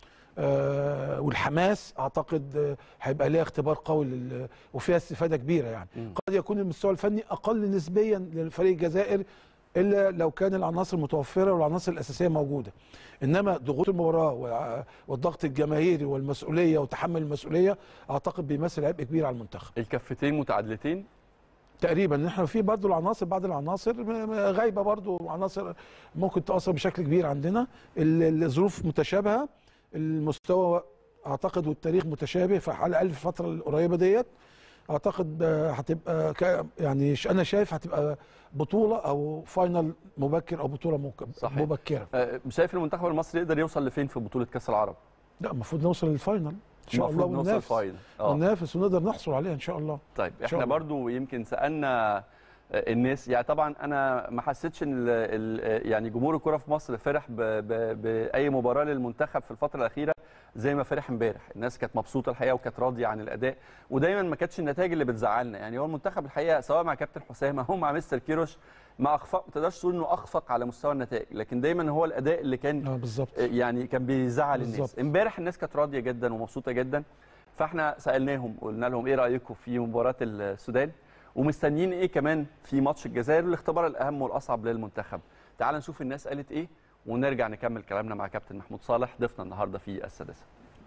آه والحماس اعتقد آه، هيبقى ليها اختبار قوي لل- وفيها استفاده كبيره يعني مم. قد يكون المستوى الفني اقل نسبيا للفريق الجزائر الا لو كان العناصر متوفره والعناصر الاساسيه موجوده انما ضغوط المباراه وع- والضغط الجماهيري والمسؤوليه وتحمل المسؤوليه اعتقد بيمثل عبء كبير على المنتخب الكفتين متعادلتين تقريبا احنا في برضه العناصر بعض العناصر م- م- غايبه برضه عناصر ممكن تاثر بشكل كبير عندنا ال- الظروف متشابهه المستوى اعتقد والتاريخ متشابه فعلى الاقل في الفتره القريبه ديت اعتقد آه، هتبقى ك- يعني ش- انا شايف هتبقى بطوله او فاينل مبكر او بطوله مك- صحيح. مبكره آه، شايف المنتخب المصري يقدر يوصل لفين في بطوله كاس العرب لا المفروض نوصل للفاينل ان شاء الله المفروض نوصل وننافس فاينل اه وننافس ونقدر نحصل عليها ان شاء الله طيب شاء احنا الله. برضو يمكن سالنا آه، الناس يعني طبعا انا ما حسيتش ان ال- ال- يعني جمهور الكره في مصر فرح ب- ب- باي مباراه للمنتخب في الفتره الاخيره زي ما فرح امبارح الناس كانت مبسوطه الحقيقه وكانت راضيه عن الاداء ودايما ما كانتش النتائج اللي بتزعلنا يعني هو المنتخب الحقيقه سواء مع كابتن حسام او مع مستر كيروش ما اخفق ما تقدرش تقول انه اخفق على مستوى النتائج لكن دايما هو الاداء اللي كان اه بالظبط يعني كان بيزعل الناس بالظبط. امبارح الناس كانت راضيه جدا ومبسوطه جدا فاحنا سالناهم قلنا لهم ايه رايكم في مباراه السودان ومستنيين ايه كمان في ماتش الجزائر الاختبار الاهم والاصعب للمنتخب تعال نشوف الناس قالت ايه ونرجع نكمل كلامنا مع كابتن محمود صالح ضيفنا النهارده في السادسه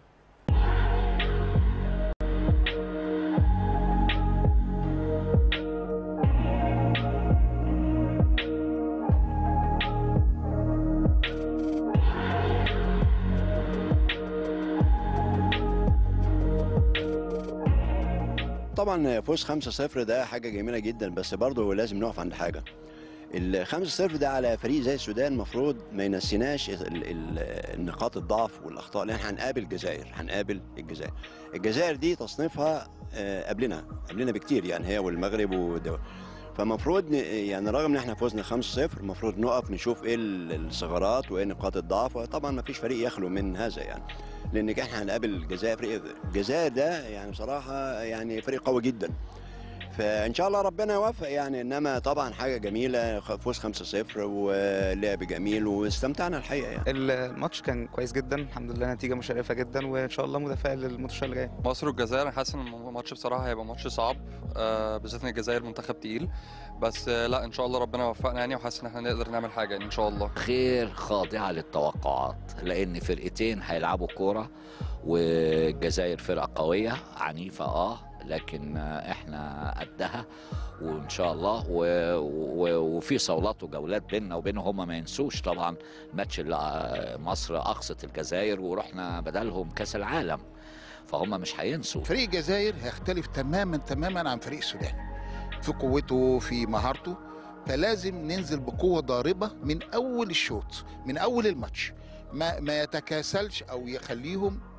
طبعا فوز 5-0 ده حاجه جميله جدا بس برضه لازم نقف عند حاجه ال 5-0 ده على فريق زي السودان المفروض ما ينسيناش ال- ال- النقاط الضعف والاخطاء لان هنقابل الجزائر هنقابل الجزائر الجزائر دي تصنيفها آه، قبلنا قبلنا بكتير يعني هي والمغرب والدول فمفروض ن- يعني رغم ان احنا فزنا 5-0 المفروض نقف نشوف ايه ال- الثغرات وايه نقاط الضعف طبعا ما فيش فريق يخلو من هذا يعني لان احنا هنقابل الجزائر فريق الجزائر ده يعني بصراحه يعني فريق قوي جدا فان شاء الله ربنا يوفق يعني انما طبعا حاجه جميله خ- فوز 5-0 ولعب جميل واستمتعنا الحقيقه يعني الماتش كان كويس جدا الحمد لله نتيجه مشرفه جدا وان شاء الله متفائل للماتش اللي جاي مصر والجزائر انا حاسس ان الماتش بصراحه هيبقى ماتش صعب آه بالذات ان الجزائر منتخب تقيل بس آه لا ان شاء الله ربنا يوفقنا يعني وحاسس ان احنا نقدر نعمل حاجه يعني ان شاء الله خير خاضعة للتوقعات لأن فرقتين هيلعبوا كورة والجزائر فرقة قوية عنيفة اه لكن آه، احنا قدها وان شاء الله و... و... وفي صولات وجولات بيننا وبينهم هم ما ينسوش طبعا ماتش اللي آه، مصر اقصت الجزائر ورحنا بدلهم كاس العالم فهم مش هينسوا فريق الجزائر هيختلف تماما تماما عن فريق السودان في قوته في مهارته فلازم ننزل بقوه ضاربه من اول الشوط من اول الماتش ما ما يتكاسلش او يخليهم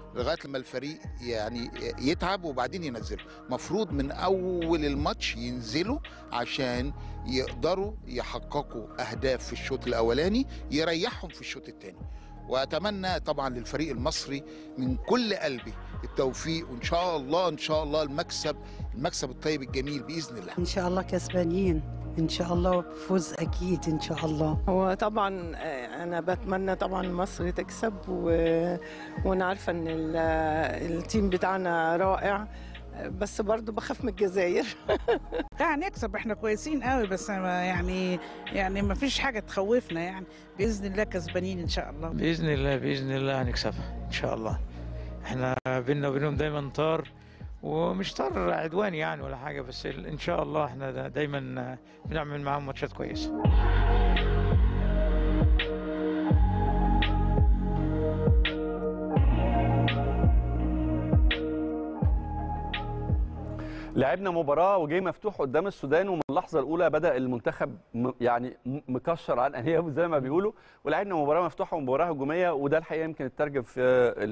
لغايه لما الفريق يعني يتعب وبعدين ينزله مفروض من اول الماتش ينزلوا عشان يقدروا يحققوا اهداف في الشوط الاولاني يريحهم في الشوط الثاني واتمنى طبعا للفريق المصري من كل قلبي التوفيق وان شاء الله ان شاء الله المكسب المكسب الطيب الجميل باذن الله ان شاء الله كسبانين ان شاء الله فوز اكيد ان شاء الله هو طبعا آه، انا بتمنى طبعا مصر تكسب و... وانا عارفه ان ال... التيم بتاعنا رائع بس برضو بخاف من الجزائر لا هنكسب احنا كويسين قوي بس ما يعني يعني ما فيش حاجه تخوفنا يعني باذن الله كسبانين ان شاء الله باذن الله باذن الله هنكسبها ان شاء الله احنا بينا وبينهم دايما طار ومش طار عدواني يعني ولا حاجه بس ال- ان شاء الله احنا دا- دايما بنعمل معاهم ماتشات كويسه لعبنا مباراه وجاي مفتوح قدام السودان ومن اللحظه الاولى بدا المنتخب م- يعني م- مكشر عن انيابه زي ما بيقولوا ولعبنا مباراه مفتوحه ومباراه هجوميه وده الحقيقه يمكن يترجم في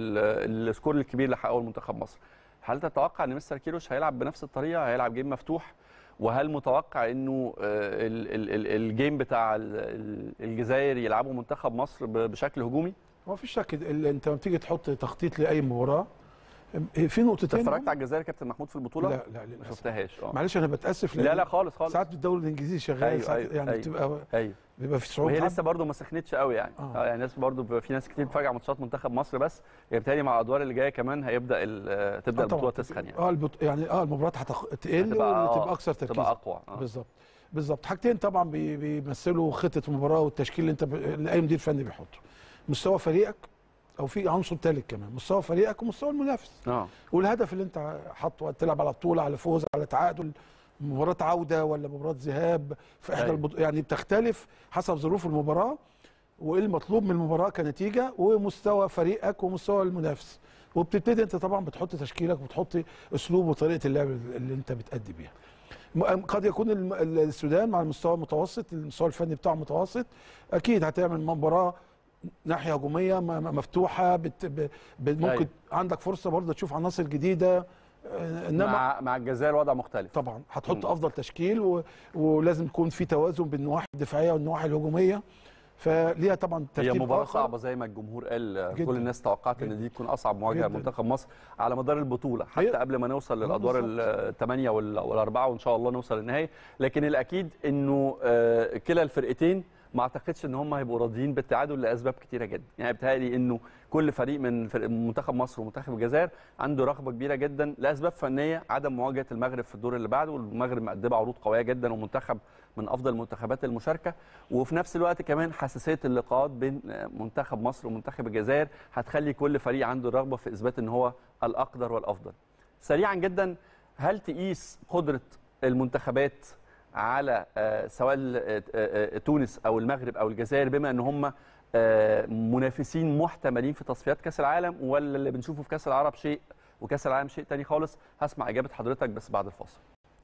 ال- السكور الكبير اللي حققه المنتخب مصر. هل تتوقع ان مستر كيروش هيلعب بنفس الطريقه هيلعب جيم مفتوح وهل متوقع انه آه، ال- ال- ال- الجيم بتاع ال- ال- الجزائر يلعبوا منتخب مصر ب- بشكل هجومي؟ ما فيش شك ال- انت لما بتيجي تحط تخطيط لاي مباراه في انت نقطتين اتفرجت على الجزائر كابتن محمود في البطوله؟ لا لا ما للأسف. شفتهاش اه معلش انا بتاسف لا لا خالص خالص ساعات الدوري الانجليزي شغال أيوة ساعات أيوة يعني أيوة بتبقى ايوه بيبقى في صعوبه وهي حد. لسه برضه ما سخنتش قوي يعني آه. اه يعني ناس برضه بيبقى في ناس كتير بتتفرج على ماتشات منتخب مصر بس يعني بالتالي مع الادوار اللي جايه كمان هيبدا ال- تبدا آه طبعاً. البطوله تسخن يعني اه البط... يعني اه المباراه هتخ... تقل هتبقى- آه، وتبقى اكثر تركيز تبقى أقوى، آه. بالظبط بالظبط حاجتين طبعا بي... بيمثلوا خطه المباراه والتشكيل اللي انت ب... اللي اي مدير فني بيحطه مستوى فريقك او في عنصر ثالث كمان مستوى فريقك ومستوى المنافس اه والهدف اللي انت حاطه تلعب على بطوله على فوز على تعادل مباراه عوده ولا مباراه ذهاب في احدى أيوة. البط... يعني بتختلف حسب ظروف المباراه وايه المطلوب من المباراه كنتيجه ومستوى فريقك ومستوى المنافس وبتبتدي انت طبعا بتحط تشكيلك وبتحط اسلوب وطريقه اللعب اللي انت بتأدي بيها م- قد يكون الم- السودان مع المستوى المتوسط المستوى الفني بتاعه متوسط اكيد هتعمل مباراه ناحيه هجوميه م- م- مفتوحه بت ب ب ممكن أيوة. عندك فرصه برضه تشوف عناصر جديده آه، انما مع مع الجزائر وضع مختلف طبعا هتحط مم. افضل تشكيل و... ولازم يكون في توازن بين النواحي الدفاعيه والنواحي الهجوميه فليها طبعا هي ترتيب مباراه آخر. صعبه زي ما الجمهور قال جداً. كل الناس توقعت ان دي تكون اصعب مواجهه جداً. لمنتخب مصر على مدار البطوله حتى قبل ما نوصل للادوار بالظبط. الثمانيه والاربعه وان شاء الله نوصل للنهائي لكن الاكيد انه آه، كلا الفرقتين ما اعتقدش ان هم هيبقوا راضيين بالتعادل لاسباب كتيره جدا يعني بيتهيألي انه كل فريق من فرق منتخب مصر ومنتخب الجزائر عنده رغبه كبيره جدا لاسباب فنيه عدم مواجهه المغرب في الدور اللي بعده والمغرب مقدمه عروض قويه جدا ومنتخب من افضل المنتخبات المشاركه وفي نفس الوقت كمان حساسيه اللقاءات بين منتخب مصر ومنتخب الجزائر هتخلي كل فريق عنده الرغبه في اثبات ان هو الاقدر والافضل سريعا جدا هل تقيس قدره المنتخبات على آه، سواء آه، آه، تونس او المغرب او الجزائر بما ان هم آه، منافسين محتملين في تصفيات كاس العالم ولا اللي بنشوفه في كاس العرب شيء وكاس العالم شيء تاني خالص هسمع اجابه حضرتك بس بعد الفاصل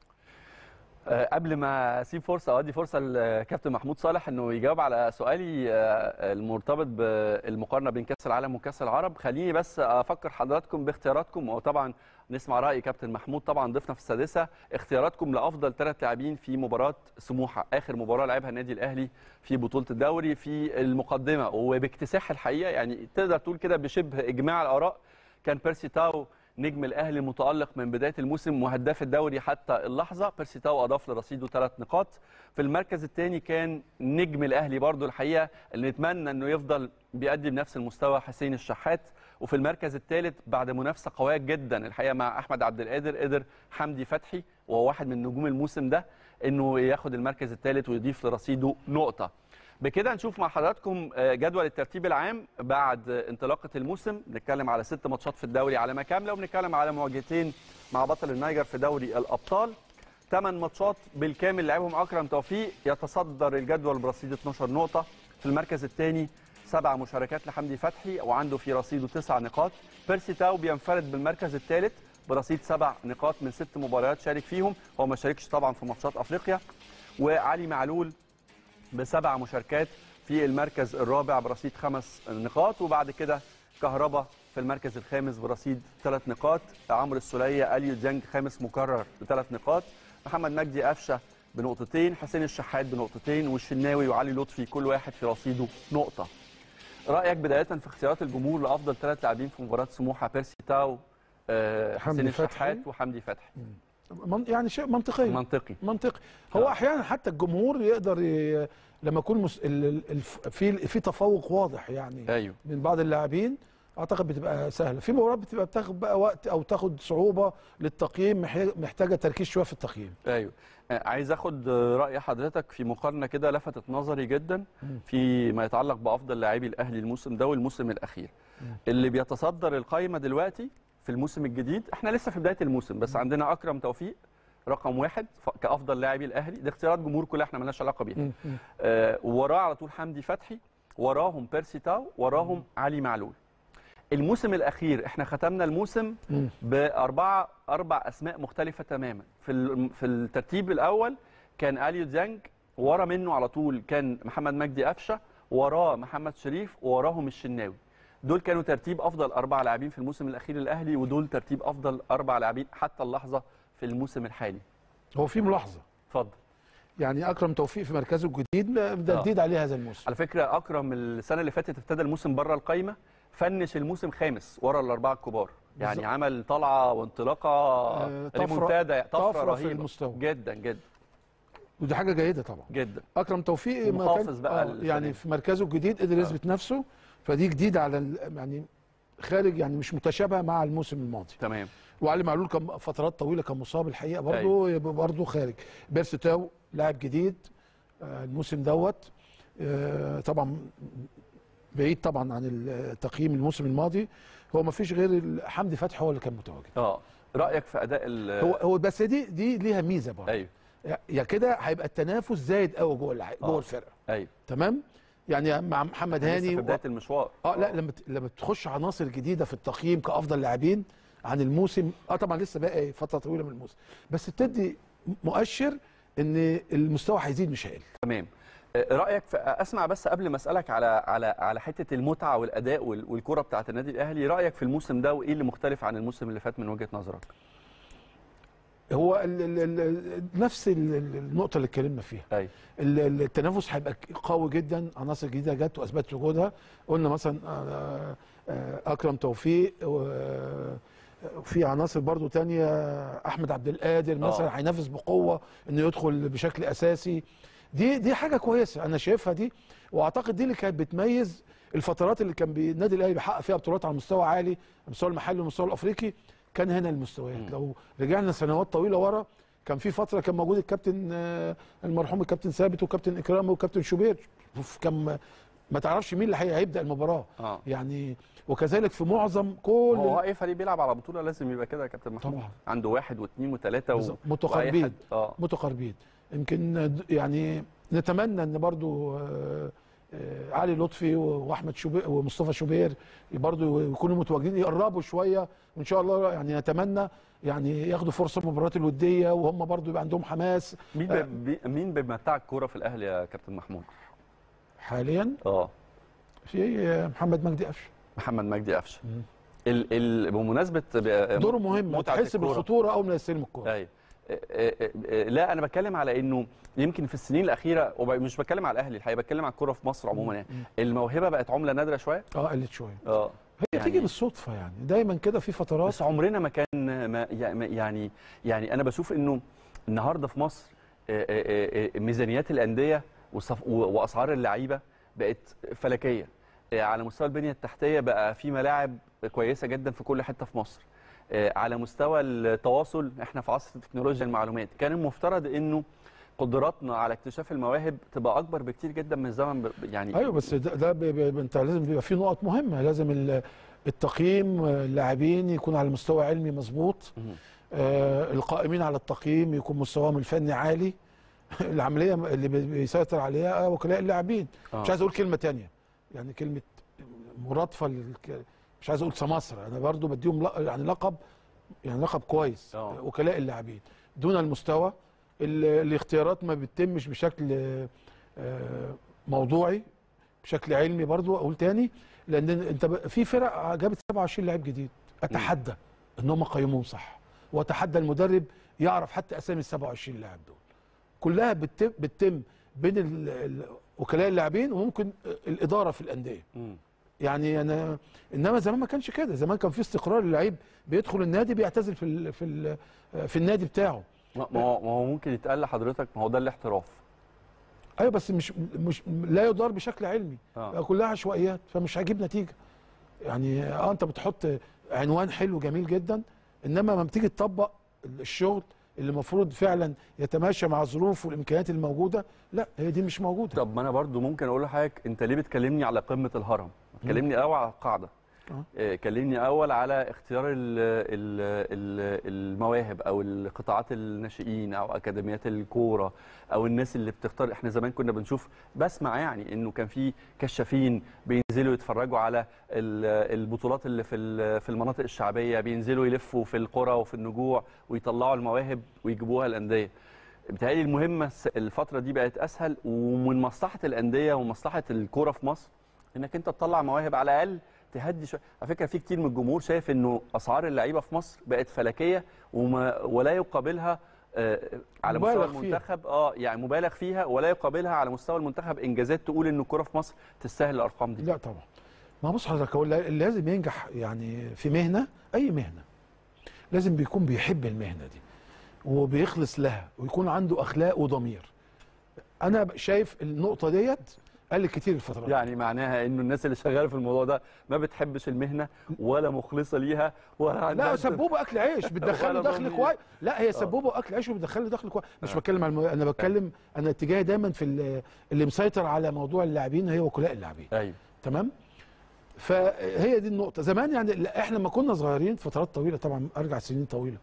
آه، قبل ما اسيب فرصه اودي فرصه لكابتن محمود صالح انه يجاوب على سؤالي آه، المرتبط بالمقارنه بين كاس العالم وكاس العرب خليني بس افكر حضراتكم باختياراتكم وطبعا نسمع راي كابتن محمود طبعا ضيفنا في السادسه اختياراتكم لافضل ثلاث لاعبين في مباراه سموحه اخر مباراه لعبها النادي الاهلي في بطوله الدوري في المقدمه وباكتساح الحقيقه يعني تقدر تقول كده بشبه اجماع الاراء كان بيرسي تاو نجم الاهلي متالق من بدايه الموسم وهداف الدوري حتى اللحظه بيرسي تاو اضاف لرصيده ثلاث نقاط في المركز الثاني كان نجم الاهلي برضو الحقيقه اللي نتمنى انه يفضل بيأدي بنفس المستوى حسين الشحات وفي المركز الثالث بعد منافسه قويه جدا الحقيقه مع احمد عبد القادر قدر حمدي فتحي وهو واحد من نجوم الموسم ده انه ياخد المركز الثالث ويضيف لرصيده نقطه بكده نشوف مع حضراتكم آه، جدول الترتيب العام بعد آه، انطلاقه الموسم بنتكلم على ست ماتشات في الدوري على ما كامله وبنتكلم على مواجهتين مع بطل النيجر في دوري الابطال ثمان ماتشات بالكامل لعبهم اكرم توفيق يتصدر الجدول برصيد 12 نقطه في المركز الثاني سبع مشاركات لحمدي فتحي وعنده في رصيده تسع نقاط بيرسي تاو بينفرد بالمركز الثالث برصيد سبع نقاط من ست مباريات شارك فيهم هو ما شاركش طبعا في ماتشات افريقيا وعلي معلول بسبع مشاركات في المركز الرابع برصيد خمس نقاط وبعد كده كهربا في المركز الخامس برصيد ثلاث نقاط عمرو السوليه اليو ديانج خامس مكرر بثلاث نقاط محمد مجدي قفشه بنقطتين حسين الشحات بنقطتين والشناوي وعلي لطفي كل واحد في رصيده نقطه رايك بدايه في اختيارات الجمهور لافضل ثلاث لاعبين في مباراه سموحه بيرسي تاو آه، حسين حمدي فتحي. الشحات وحمدي فتحي من يعني شيء منطقي منطقي منطقي هو احيانا حتى الجمهور يقدر ي... لما يكون مس... ال... ال... الف- في في تفوق واضح يعني ايوه من بعض اللاعبين اعتقد بتبقى سهله في مباريات بتبقى بتاخد بقى وقت او تاخد صعوبه للتقييم محي- محتاجه تركيز شويه في التقييم ايوه آه، عايز اخد آه، راي حضرتك في مقارنه كده لفتت نظري جدا فيما يتعلق بافضل لاعبي الاهلي الموسم ده والموسم الاخير اللي بيتصدر القائمه دلوقتي في الموسم الجديد احنا لسه في بدايه الموسم بس عندنا اكرم توفيق رقم واحد ف- كافضل لاعبي الاهلي دي اختيارات جمهور كلها احنا مالناش علاقه بيها آه وراه على طول حمدي فتحي وراهم بيرسي تاو وراهم علي معلول الموسم الاخير احنا ختمنا الموسم باربعه اربع اسماء مختلفه تماما في ال- في الترتيب الاول كان اليو ديانج ورا منه على طول كان محمد مجدي قفشه وراه محمد شريف ووراهم الشناوي دول كانوا ترتيب افضل اربع لاعبين في الموسم الاخير الاهلي ودول ترتيب افضل اربع لاعبين حتى اللحظه في الموسم الحالي هو في ملاحظه اتفضل يعني اكرم توفيق في مركزه الجديد ده آه. جديد عليه هذا الموسم على فكره اكرم السنه اللي فاتت ابتدى الموسم بره القايمه فنش الموسم خامس ورا الاربعه الكبار يعني بالظبط. عمل طلعه وانطلاقه آه، طفرة- ريمونتادا طفره طفرة في رهيبه المستوى. جدا جدا ودي حاجه جيده طبعا جدا اكرم توفيق ما ومحافظ كان بقى آه السنة يعني دي. في مركزه الجديد قدر يثبت نفسه فدي جديده على ال- يعني خارج يعني مش متشابهه مع الموسم الماضي تمام وعلي معلول كان فترات طويله كان مصاب الحقيقه برضه يبقى برضه خارج بيرسي تاو لاعب جديد آه، الموسم دوت آه، طبعا بعيد طبعا عن التقييم الموسم الماضي هو ما فيش غير ال- حمدي فتحي هو اللي كان متواجد اه رايك في اداء ال هو هو بس دي دي ليها ميزه برضه ايوه يا كده هيبقى التنافس زايد قوي جوه اللع- جوه آه. الفرقه ايوه تمام يعني مع محمد لسه هاني في و- بدايه المشوار اه لا لما ت- لما تخش عناصر جديده في التقييم كافضل لاعبين عن الموسم اه طبعا لسه باقي فتره طويله من الموسم بس بتدي مؤشر ان المستوى هيزيد مش هيقل تمام آه، رايك في اسمع بس قبل ما اسالك على على على حته المتعه والاداء وال- والكره بتاعه النادي الاهلي رايك في الموسم ده وايه اللي مختلف عن الموسم اللي فات من وجهه نظرك هو ال ال ال نفس ال- ال- النقطه اللي اتكلمنا فيها ايوه ال- ال- التنافس هيبقى ك- قوي جدا عناصر جديده جت واثبتت وجودها قلنا مثلا آه، آه، اكرم توفيق و- وفي عناصر برضو تانية احمد عبد القادر مثلا هينافس بقوه انه يدخل بشكل اساسي دي دي حاجه كويسه انا شايفها دي واعتقد دي اللي كانت بتميز الفترات اللي كان بي- النادي الاهلي بيحقق فيها بطولات على مستوى عالي على المستوى المحلي والمستوى الافريقي كان هنا المستويات لو رجعنا سنوات طويله ورا كان في فتره كان موجود الكابتن آه، المرحوم الكابتن ثابت وكابتن اكرام وكابتن شوبير كان ما تعرفش مين اللي هي- هيبدا المباراه اه يعني وكذلك في معظم كل هو اي فريق بيلعب على بطوله لازم يبقى كده يا كابتن محمود طبعا. عنده واحد واثنين وثلاثه و... بالظبط. وأي متقاربين حد- اه متقاربين يمكن د- يعني نتمنى ان برضو آه، آه، علي لطفي واحمد شوبير ومصطفى شوبير برضو يكونوا متواجدين يقربوا شويه وان شاء الله يعني نتمنى يعني ياخدوا فرصه المباريات الوديه وهم برضو يبقى عندهم حماس مين آه، بي... مين بيمتعك كوره في الاهلي يا كابتن محمود حاليا اه في آه، محمد مجدي قفشه محمد مجدي قفشه ال... ال... بمناسبه ب- دوره مهم متعة تحس الكورة. بالخطوره اول ما يستلم الكوره ايوه آه، آه، آه، لا انا بتكلم على انه يمكن في السنين الاخيره ومش بتكلم على الاهلي الحقيقه بتكلم على الكوره في مصر عموما يعني الموهبه بقت عمله نادره شويه اه قلت شويه اه هي يعني- تيجي بالصدفه يعني دايما كده في فترات بس عمرنا ما كان ما يعني يعني انا بشوف انه النهارده في مصر آه، آه، آه، ميزانيات الانديه وصف- و- واسعار اللعيبه بقت فلكيه آه، على مستوى البنيه التحتيه بقى في ملاعب كويسه جدا في كل حته في مصر آه، على مستوى التواصل احنا في عصر تكنولوجيا المعلومات كان المفترض انه قدراتنا على اكتشاف المواهب تبقى اكبر بكتير جدا من الزمن ب- يعني ايوه بس ده, ده بي بي انت لازم بيبقى في نقط مهمه لازم ال- التقييم آه، اللاعبين يكون على مستوى علمي مظبوط آه القائمين على التقييم يكون مستواهم الفني عالي العمليه اللي بي- بيسيطر عليها وكلاء اللاعبين آه. مش عايز اقول كلمه تانية يعني كلمه مرادفه للك... مش عايز اقول سماسره انا برضو بديهم لق... يعني لقب يعني لقب كويس آه. وكلاء اللاعبين دون المستوى ال... الاختيارات ما بتتمش بشكل آه، موضوعي بشكل علمي برضو اقول تاني لان انت ب- في فرق جابت 27 لاعب جديد اتحدى ان هم قيموهم صح واتحدى المدرب يعرف حتى اسامي ال 27 لاعب دول كلها بتتم, بتتم بين ال- ال- وكلاء اللاعبين وممكن الاداره في الانديه يعني انا انما زمان ما كانش كده زمان كان في استقرار اللعيب بيدخل النادي بيعتزل في ال في ال في النادي بتاعه ما ما هو ما هو ممكن يتقال لحضرتك ما هو ده الاحتراف ايوه بس مش مش لا يدار بشكل علمي آه. آه. كلها عشوائيات فمش هيجيب نتيجه يعني اه انت بتحط عنوان حلو جميل جدا انما لما بتيجي تطبق الشغل اللي المفروض فعلا يتماشى مع الظروف والامكانيات الموجوده لا هي دي مش موجوده طب ما انا برضو ممكن اقول لحضرتك انت ليه بتكلمني على قمه الهرم تكلمني اول على القاعده آه. آه، كلمني اول على اختيار ال ال ال المواهب او القطاعات الناشئين او اكاديميات الكوره او الناس اللي بتختار احنا زمان كنا بنشوف بسمع يعني انه كان في كشافين بينزلوا يتفرجوا على ال- البطولات اللي في ال- في المناطق الشعبيه بينزلوا يلفوا في القرى وفي النجوع ويطلعوا المواهب ويجيبوها الانديه بتهيألي المهمه الس- الفتره دي بقت اسهل ومن مصلحه الانديه ومصلحه الكوره في مصر انك انت تطلع مواهب على الاقل تهدي شويه على فكره في كتير من الجمهور شايف انه اسعار اللعيبه في مصر بقت فلكيه وما ولا يقابلها آه، على مستوى مبالغ فيها. المنتخب اه يعني مبالغ فيها ولا يقابلها على مستوى المنتخب انجازات تقول ان الكوره في مصر تستاهل الارقام دي لا طبعا ما بص حضرتك هو اللي لازم ينجح يعني في مهنه اي مهنه لازم بيكون بيحب المهنه دي وبيخلص لها ويكون عنده اخلاق وضمير انا شايف النقطه ديت قلت كتير الفتره دي. يعني معناها انه الناس اللي شغاله في الموضوع ده ما بتحبش المهنه ولا مخلصه ليها ولا عندها لا سبوبه اكل عيش بتدخل له ولا دخل ضمير. كويس لا هي آه. سبوبه اكل عيش وبتدخل له دخل كويس مش بتكلم على الم... انا بتكلم انا اتجاهي دايما في ال- اللي مسيطر على موضوع اللاعبين هي وكلاء اللاعبين ايوه تمام فهي دي النقطه زمان يعني لا، احنا لما كنا صغيرين فترات طويله طبعا ارجع سنين طويله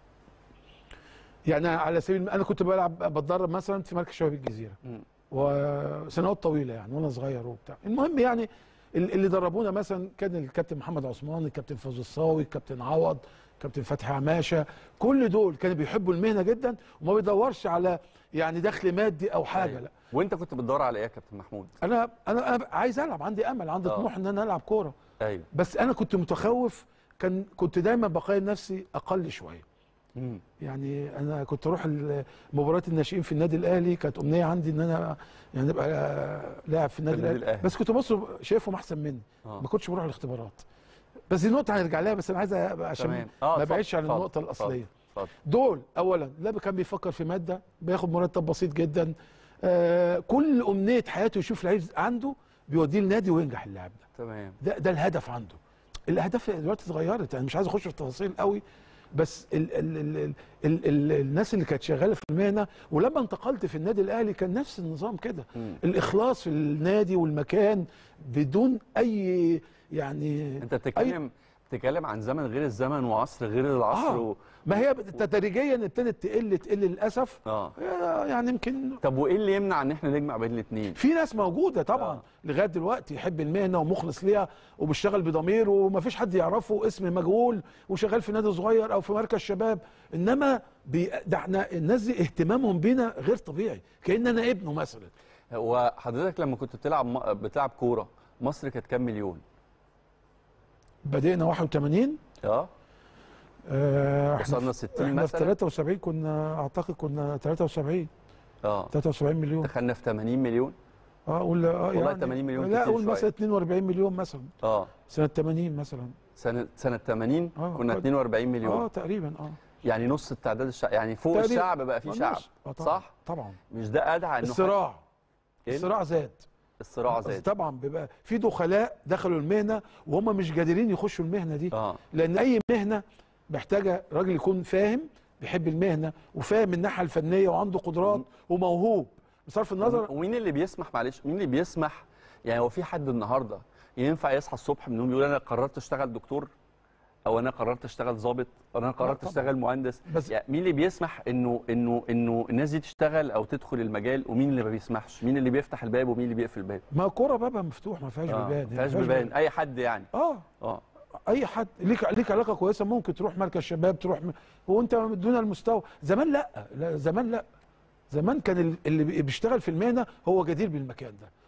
يعني على سبيل الم- انا كنت بلعب بتدرب مثلا في مركز شباب الجزيره مم. وسنوات طويله يعني وانا صغير وبتاع المهم يعني ال- اللي دربونا مثلا كان الكابتن محمد عثمان الكابتن فوزي الصاوي الكابتن عوض الكابتن فتحي عماشه كل دول كانوا بيحبوا المهنه جدا وما بيدورش على يعني دخل مادي او حاجه أيوة. لا وانت كنت بتدور على ايه يا كابتن محمود انا انا انا عايز العب عندي امل عندي آه. طموح ان انا العب كوره ايوه بس انا كنت متخوف كان كنت دايما بقيم نفسي اقل شويه مم. يعني انا كنت اروح ال- مباريات الناشئين في النادي الاهلي كانت امنيه عندي ان انا يعني ابقى لاعب في النادي, النادي الأهلي. الأهلي. بس كنت بص شايفهم احسن مني آه. ما كنتش بروح الاختبارات بس دي نقطه هنرجع لها بس انا عايز أبقى عشان تمام. آه، ما اتفضل، ابعدش عن اتفضل، النقطه اتفضل، الاصليه اتفضل. دول اولا لا كان بيفكر في ماده بياخد مرتب بسيط جدا آه كل امنيه حياته يشوف لعيب عنده بيوديه النادي وينجح اللاعب ده تمام ده ده الهدف عنده الاهداف دلوقتي اتغيرت انا مش عايز اخش في تفاصيل قوي بس ال ال ال ال ال ال الناس اللي كانت شغاله في المهنه ولما انتقلت في النادي الاهلي كان نفس النظام كده مم. الاخلاص في النادي والمكان بدون اي يعني انت بتتكلم بتتكلم عن زمن غير الزمن وعصر غير العصر آه. و... ما هي تدريجيا ابتدت تقل تقل للاسف اه يعني يمكن طب وايه اللي يمنع ان احنا نجمع بين الاثنين في ناس موجوده طبعا آه. آه. لغايه دلوقتي يحب المهنه ومخلص ليها وبيشتغل بضمير ومفيش حد يعرفه اسم مجهول وشغال في نادي صغير او في مركز شباب انما بي... ده احنا الناس دي اهتمامهم بينا غير طبيعي كان انا ابنه مثلا هو حضرتك لما كنت بتلعب م... بتلعب كوره مصر كانت كام مليون بدينا 81 اه آه احنا وصلنا في- 60 احنا في مثلاً؟ 73 كنا اعتقد كنا 73 اه 73 مليون دخلنا في 80 مليون اه قول اه والله يعني 80 مليون لا كتير قول شوية. مثلا 42 مليون مثلا اه سنه 80 مثلا سنه سنه 80 آه، كنا كنت- 42 مليون اه تقريبا اه يعني نص التعداد الشعب يعني فوق تقريباً. الشعب بقى فيه آه، شعب نص. آه، طبعاً. صح طبعا مش ده ادعى انه الصراع إيه؟ الصراع زاد الصراع بس زاد طبعا بيبقى في دخلاء دخلوا المهنه وهم مش قادرين يخشوا المهنه دي اه لان اي مهنه محتاجه راجل يكون فاهم بيحب المهنه وفاهم الناحيه الفنيه وعنده قدرات وموهوب بصرف النظر ومين اللي بيسمح معلش مين اللي بيسمح يعني هو في حد النهارده ينفع يصحى الصبح من النوم يقول انا قررت اشتغل دكتور او انا قررت اشتغل ضابط او انا قررت طبعاً. اشتغل مهندس بس- يعني مين اللي بيسمح انه انه انه الناس دي تشتغل او تدخل المجال ومين اللي ما بيسمحش مين اللي بيفتح الباب ومين اللي بيقفل الباب ما كوره بابها مفتوح ما فيهاش آه، بيبان ما فيهاش بيبان اي حد يعني اه اه اي حد ليك ليك علاقه كويسه ممكن تروح مركز شباب تروح م... وانت دون المستوى زمان لا, لا زمان لا زمان كان ال- اللي بي- بيشتغل في المهنه هو جدير بالمكان ده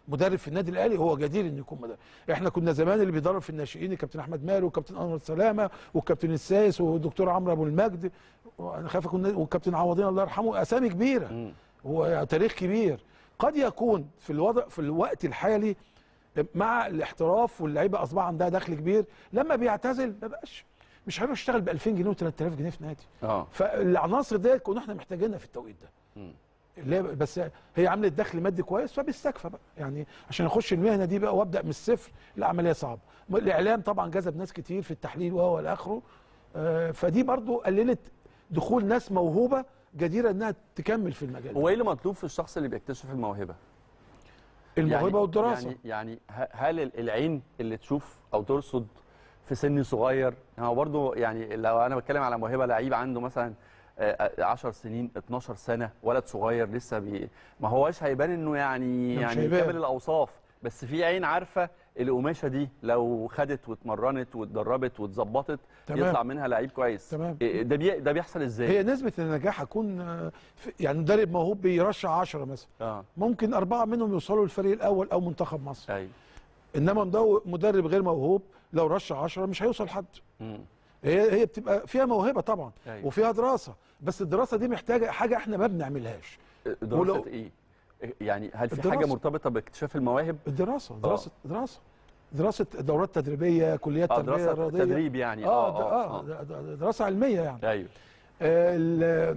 مدرب في النادي الاهلي هو جدير انه يكون مدرب احنا كنا زمان اللي بيدرب في الناشئين الكابتن احمد ماهر والكابتن انور سلامه والكابتن السايس والدكتور عمرو ابو المجد وانا خايف اكون والكابتن عوضين الله يرحمه اسامي كبيره هو تاريخ كبير قد يكون في الوضع في الوقت الحالي مع الاحتراف واللعيبه اصبح عندها دخل كبير لما بيعتزل ما بقاش مش هيروح يشتغل ب 2000 جنيه و3000 جنيه في نادي اه فالعناصر ديت كنا احنا محتاجينها في التوقيت ده اللي هي بس هي عملت دخل مادي كويس فبيستكفى بقى يعني عشان اخش المهنه دي بقى وابدا من الصفر العمليه صعبه الاعلام طبعا جذب ناس كتير في التحليل وهو الى اخره آه، فدي برضو قللت دخول ناس موهوبه جديره انها تكمل في المجال هو ايه اللي مطلوب في الشخص اللي بيكتشف الموهبه الموهبه يعني والدراسه يعني يعني ه- هل ال- العين اللي تشوف او ترصد في سن صغير يعني هو برضه يعني لو انا بتكلم على موهبه لعيب عنده مثلا آه، 10 سنين 12 سنه ولد صغير لسه بي ما هوش هيبان انه يعني لا، مش يعني هيبان. كامل الاوصاف بس في عين عارفه القماشه دي لو خدت واتمرنت واتدربت واتظبطت تمام. يطلع منها لعيب كويس تمام. إيه، ده بي ده بيحصل ازاي هي نسبه النجاح هتكون آه، في- يعني مدرب موهوب بيرشح 10 مثلا اه ممكن اربعه منهم يوصلوا للفريق الاول او منتخب مصر ايوه انما مدو- مدرب غير موهوب لو رشح 10 مش هيوصل حد مم. هي هي بتبقى فيها موهبه طبعا أيوة. وفيها دراسه بس الدراسه دي محتاجه حاجه احنا ما بنعملهاش دراسه ولو- ايه يعني هل في الدراسة. حاجه مرتبطه باكتشاف المواهب الدراسه دراسه دراسه دراسه دورات تدريبيه كليات اه تربيه دراسه رياضيه تدريب يعني اه اه اه, اه, آه. د- د- دراسه علميه يعني ايوه آه، ال-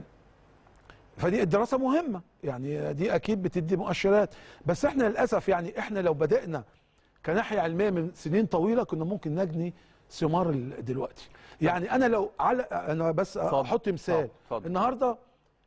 فدي الدراسه مهمه يعني دي اكيد بتدي مؤشرات بس احنا للاسف يعني احنا لو بدانا كناحيه علميه من سنين طويله كنا ممكن نجني ثمار ال- دلوقتي يعني انا لو على انا بس اتفضل. احط مثال اتفضل. اتفضل. النهارده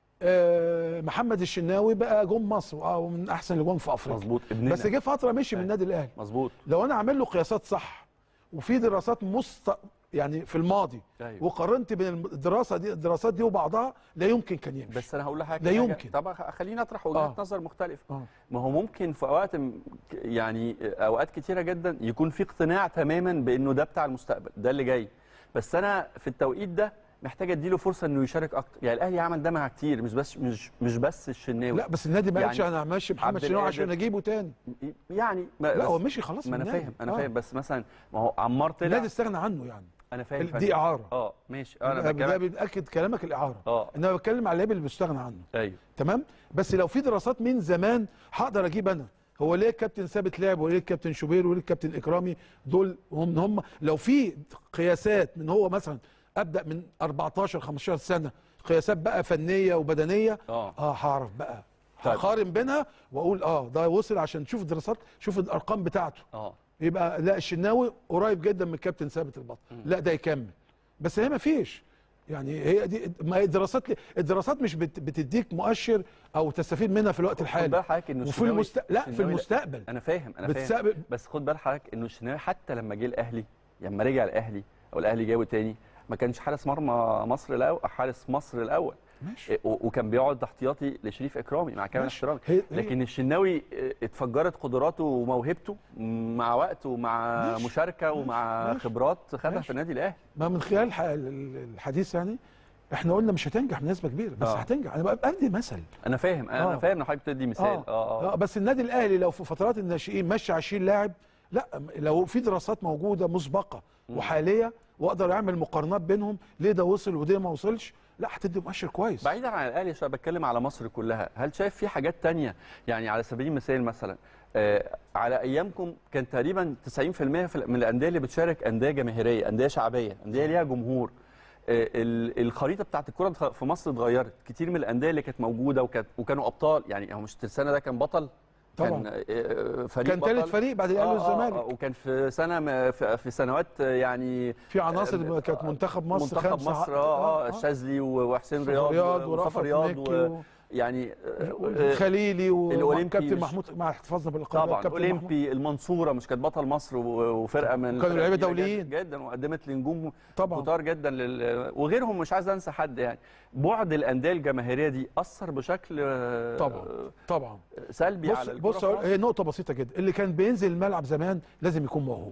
آه، محمد الشناوي بقى جون مصر اه ومن احسن الاجوان في افريقيا مظبوط ابننا بس جه فتره مشي من النادي الاهلي مظبوط لو انا عامل له قياسات صح وفي دراسات مست يعني في الماضي أيوة. وقارنت بين الدراسه دي الدراسات دي وبعضها لا يمكن كان يمشي بس انا هقول لحضرتك لا حاجة. يمكن. طب أخ- خليني اطرح وجهه آه. نظر مختلفه آه. ما هو ممكن في اوقات م- ك- يعني اوقات كتيره جدا يكون في اقتناع تماما بانه ده بتاع المستقبل ده اللي جاي بس انا في التوقيت ده محتاج اديله فرصه انه يشارك اكتر يعني الاهلي عمل ده مع كتير مش بس مش مش بس الشناوي لا بس النادي ما قالش يعني انا همشي محمد عبد شناوي القادر- عشان اجيبه تاني يعني ما لا بس- هو مشي خلاص ما من انا النادي. فاهم انا آه. فاهم بس مثلا ما هو عمار طلع النادي استغنى عنه يعني انا فاهم ال- فاهم. دي اعاره اه ماشي انا ده بتكلم بنأكد كلامك الاعاره اه انما بتكلم على اللعيب اللي بيستغنى عنه ايوه تمام بس لو في دراسات من زمان هقدر اجيب انا هو ليه الكابتن ثابت لعب وليه الكابتن شوبير وليه الكابتن اكرامي دول هم هم لو في قياسات من هو مثلا ابدا من 14 15 سنه قياسات بقى فنيه وبدنيه اه اه هعرف بقى طيب. هقارن بينها واقول اه ده وصل عشان تشوف الدراسات شوف الارقام بتاعته اه يبقى لا الشناوي قريب جدا من الكابتن ثابت البطل لا ده يكمل بس هي ما فيش يعني هي دي ما هي الدراسات الدراسات مش بت- بتديك مؤشر او تستفيد منها في الوقت خد الحالي بال حضرتك انه وفي الشناوي- المست... لا في الشناوي المستقبل انا فاهم انا فاهم بتستقبل بس خد بال حضرتك انه الشناوي حتى لما جه الاهلي لما رجع الاهلي او الاهلي جابه تاني ما كانش حارس مرمى مصر الاول حارس مصر الاول ماشي إيه، و- وكان بيقعد احتياطي لشريف اكرامي مع كامل ماشي. احترامي هي- هي- لكن الشناوي إيه، اتفجرت قدراته وموهبته مع وقت ومع ماشي. مشاركه ومع ماشي. خبرات خدها ماشي. في النادي الاهلي ما من خلال الح- ال- الحديث يعني احنا قلنا مش هتنجح بنسبه كبيره بس آه. هتنجح انا بقى بدي مثل انا فاهم انا آه. فاهم ان حضرتك بتدي مثال اه اه, آه بس النادي الاهلي لو في فترات الناشئين مشى 20 لاعب لا لو في دراسات موجوده مسبقه وحاليه واقدر اعمل مقارنات بينهم ليه ده وصل وده ما وصلش لا هتدي مؤشر كويس بعيدا عن الاهلي عشان بتكلم على مصر كلها هل شايف في حاجات تانية يعني على سبيل المثال مثلا آه على ايامكم كان تقريبا 90% في- من الانديه اللي بتشارك انديه جماهيريه انديه شعبيه انديه ليها جمهور آه ال- الخريطه بتاعت الكره اتغ- في مصر اتغيرت كتير من الانديه اللي كانت موجوده وكانت وكانوا ابطال يعني هو مش ترسانه ده كان بطل طبعا. كان آه، فريق كان تالت بطل. فريق بعد الاهلي آه، والزمالك. آه، وكان في سنه م- في في سنوات آه، يعني في عناصر كانت منتخب مصر منتخب خمسة مصر ع- اه آه، اه الشاذلي و- وحسين مصطفى رياض رياض ومصطفى ورأفت رياض مكي و... و- يعني آه، خليلي الأولمبي وكابتن مش- محمود مع احتفاظنا باللقب طبعا كابتن محمود. اولمبي المنصوره مش كانت بطل مصر و- وفرقه من كانوا فرق لعيبة كبيرة دوليين. جدا, جدا وقدمت لنجوم طبعا. كتار جدا لل... وغيرهم مش عايز انسى حد يعني بعد الانديه الجماهيريه دي اثر بشكل آه، طبعا طبعا سلبي بص على الكرة بص في مصر. هي نقطه بسيطه جدا اللي كان بينزل الملعب زمان لازم يكون موهوب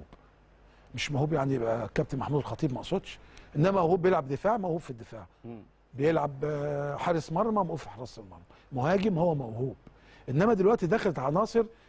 مش موهوب يعني يبقى كابتن محمود الخطيب ما اقصدش انما موهوب بيلعب دفاع موهوب في الدفاع مم. بيلعب آه، حارس مرمى موهوب في حراسه المرمى مهاجم هو موهوب انما دلوقتي دخلت عناصر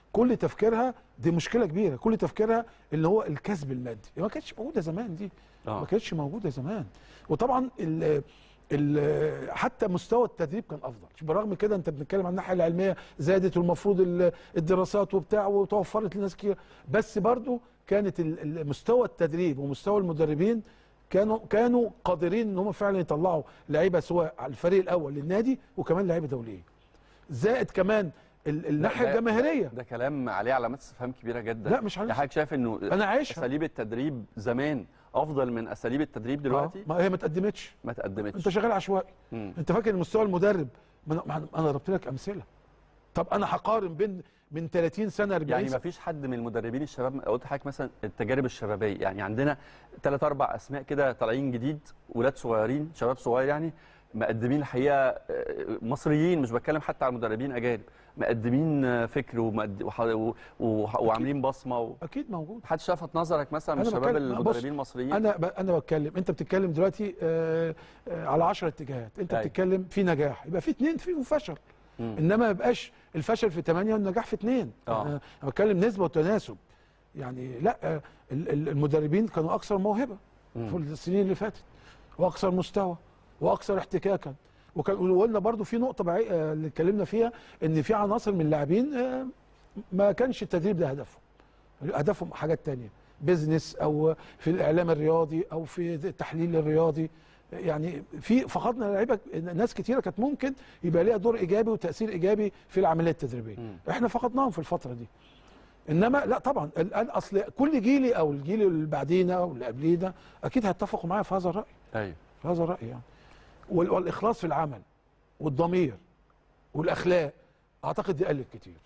كل تفكيرها دي مشكله كبيره كل تفكيرها اللي هو الكسب المادي ما كانتش موجوده زمان دي آه. ما كانتش موجوده زمان وطبعا ال ال حتى مستوى التدريب كان افضل برغم كده انت بنتكلم عن الناحيه العلميه زادت والمفروض ال- الدراسات وبتاع وتوفرت لناس كتير بس برضو كانت ال- ال- مستوى التدريب ومستوى المدربين كانوا كانوا قادرين ان هم فعلا يطلعوا لعيبه سواء على الفريق الاول للنادي وكمان لعيبه دوليه زائد كمان ال- الناحيه ده- ده- الجماهيريه ده كلام عليه علامات استفهام كبيره جدا لا، مش علامات يعني حضرتك شايف انه أنا عايشها. اساليب التدريب زمان افضل من اساليب التدريب دلوقتي آه، ما هي ما تقدمتش ما تقدمتش انت شغال عشوائي مم. انت فاكر مستوى المدرب ما انا ما انا ضربت لك امثله طب انا هقارن بين من 30 سنه 40 يعني ما سنه فيش حد من المدربين الشباب قلت حضرتك مثلا التجارب الشبابيه يعني عندنا ثلاث اربع اسماء كده طالعين جديد ولاد صغيرين شباب صغير يعني مقدمين الحقيقه آه، مصريين مش بتكلم حتى على مدربين اجانب مقدمين آه، فكر ومقد... وح... و... و... وعاملين بصمه و... اكيد موجود حد لفت نظرك مثلا من أنا الشباب بتكلم- بص، المدربين المصريين انا ب... انا بتكلم انت بتتكلم دلوقتي آه آه على 10 اتجاهات انت أيوة. بتتكلم في نجاح يبقى في اثنين فيهم فشل مم. انما ما يبقاش الفشل في 8 والنجاح في 2 آه. انا أنا بتكلم نسبه وتناسب يعني لا آه، ال- ال- المدربين كانوا اكثر موهبه مم. في السنين اللي فاتت واكثر مستوى واكثر احتكاكا وكان وقلنا برضو في نقطه بعي... آه، اللي اتكلمنا فيها ان في عناصر من اللاعبين آه، ما كانش التدريب ده هدفهم هدفهم حاجات تانية بيزنس او في الاعلام الرياضي او في التحليل الرياضي يعني في فقدنا لعيبه ناس كتيره كانت ممكن يبقى ليها دور ايجابي وتاثير ايجابي في العمليه التدريبيه احنا فقدناهم في الفتره دي انما لا طبعا الان اصل كل جيلي او الجيل اللي بعدينا او اللي قبلينا اكيد هيتفقوا معايا في هذا الراي ايوه في هذا الراي يعني وال- والاخلاص في العمل والضمير والاخلاق اعتقد دي قلت كتير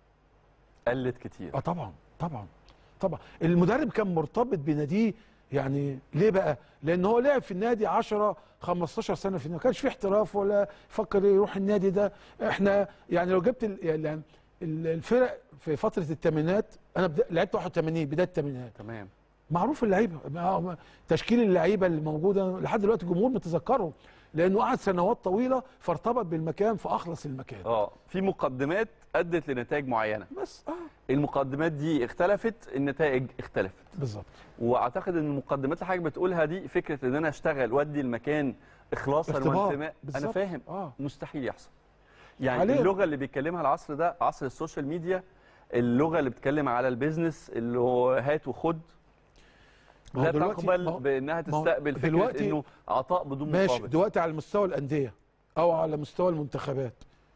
قلت كتير اه طبعا طبعا طبعا المدرب كان مرتبط بناديه يعني ليه بقى؟ لان هو لعب في النادي 10 15 سنه في النادي ما كانش في احتراف ولا فكر يروح النادي ده احنا يعني لو جبت ال- يعني ال- الفرق في فتره الثمانينات انا بدا- لعبت 81 بدايه الثمانينات تمام معروف اللعيبه ما- تشكيل اللعيبه اللي موجوده لحد دلوقتي الجمهور متذكره لانه قعد سنوات طويله فارتبط بالمكان فاخلص المكان اه في مقدمات ادت لنتائج معينه بس اه المقدمات دي اختلفت النتائج اختلفت بالظبط واعتقد ان المقدمات اللي حضرتك بتقولها دي فكره ان انا اشتغل وادي المكان اخلاصا ارتباط. وانتماء انا بالظبط. فاهم آه. مستحيل يحصل يعني عليه. اللغه اللي بيتكلمها العصر ده عصر السوشيال ميديا اللغه اللي بتتكلم على البيزنس اللي هو هات وخد ما هو لا دلوقتي- تقبل ما هو- بانها ما هو تستقبل فكره دلوقتي- انه عطاء بدون ماشي مقابل دلوقتي على مستوى الانديه او على مستوى المنتخبات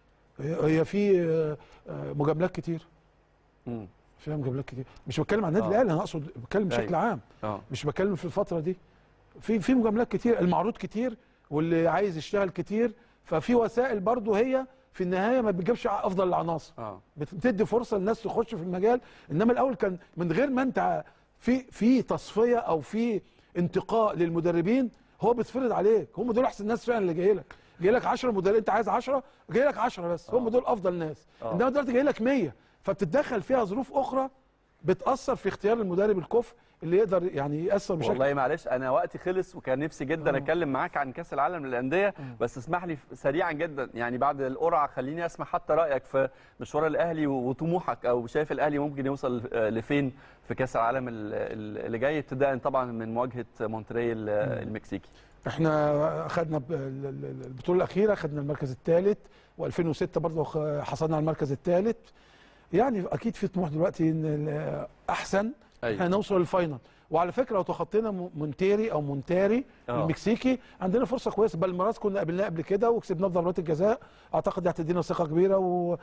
هي هي في آه، آه، مجاملات كتير مم. فيها مجاملات كتير مش بتكلم عن النادي آه. الاهلي انا اقصد بتكلم بشكل أيوة. عام اه مش بتكلم في الفتره دي في في مجاملات كتير المعروض كتير واللي عايز يشتغل كتير ففي وسائل برضو هي في النهايه ما بتجيبش افضل العناصر اه بتدي فرصه للناس تخش في المجال انما الاول كان من غير ما انت في في تصفيه او في انتقاء للمدربين هو بيتفرض عليك هم دول احسن ناس فعلا اللي جاي لك جاي لك 10 مدربين انت عايز 10 جاي لك 10 بس هم دول افضل ناس آه. انما دلوقتي جاي لك 100 فبتتدخل فيها ظروف اخرى بتاثر في اختيار المدرب الكفء اللي يقدر يعني ياثر بشكل والله معلش انا وقتي خلص وكان نفسي جدا اتكلم معاك عن كاس العالم للانديه بس اسمح لي سريعا جدا يعني بعد القرعه خليني اسمع حتى رايك في مشوار الاهلي وطموحك او شايف الاهلي ممكن يوصل آه، لفين في كاس العالم ال- ال- اللي جاي ابتداء طبعا من مواجهه مونتريال آه، المكسيكي احنا خدنا ب- ال- ال- البطوله الاخيره خدنا المركز الثالث و2006 برضه خ- حصلنا على المركز الثالث يعني اكيد في طموح دلوقتي ان ال- احسن أيوة. احنا نوصل للفاينل وعلى فكره لو تخطينا م- مونتيري او مونتاري آه. المكسيكي عندنا فرصه كويسه بالمراس كنا قابلناه قبل كده وكسبناه في ضربات الجزاء اعتقد دي هتدينا ثقه كبيره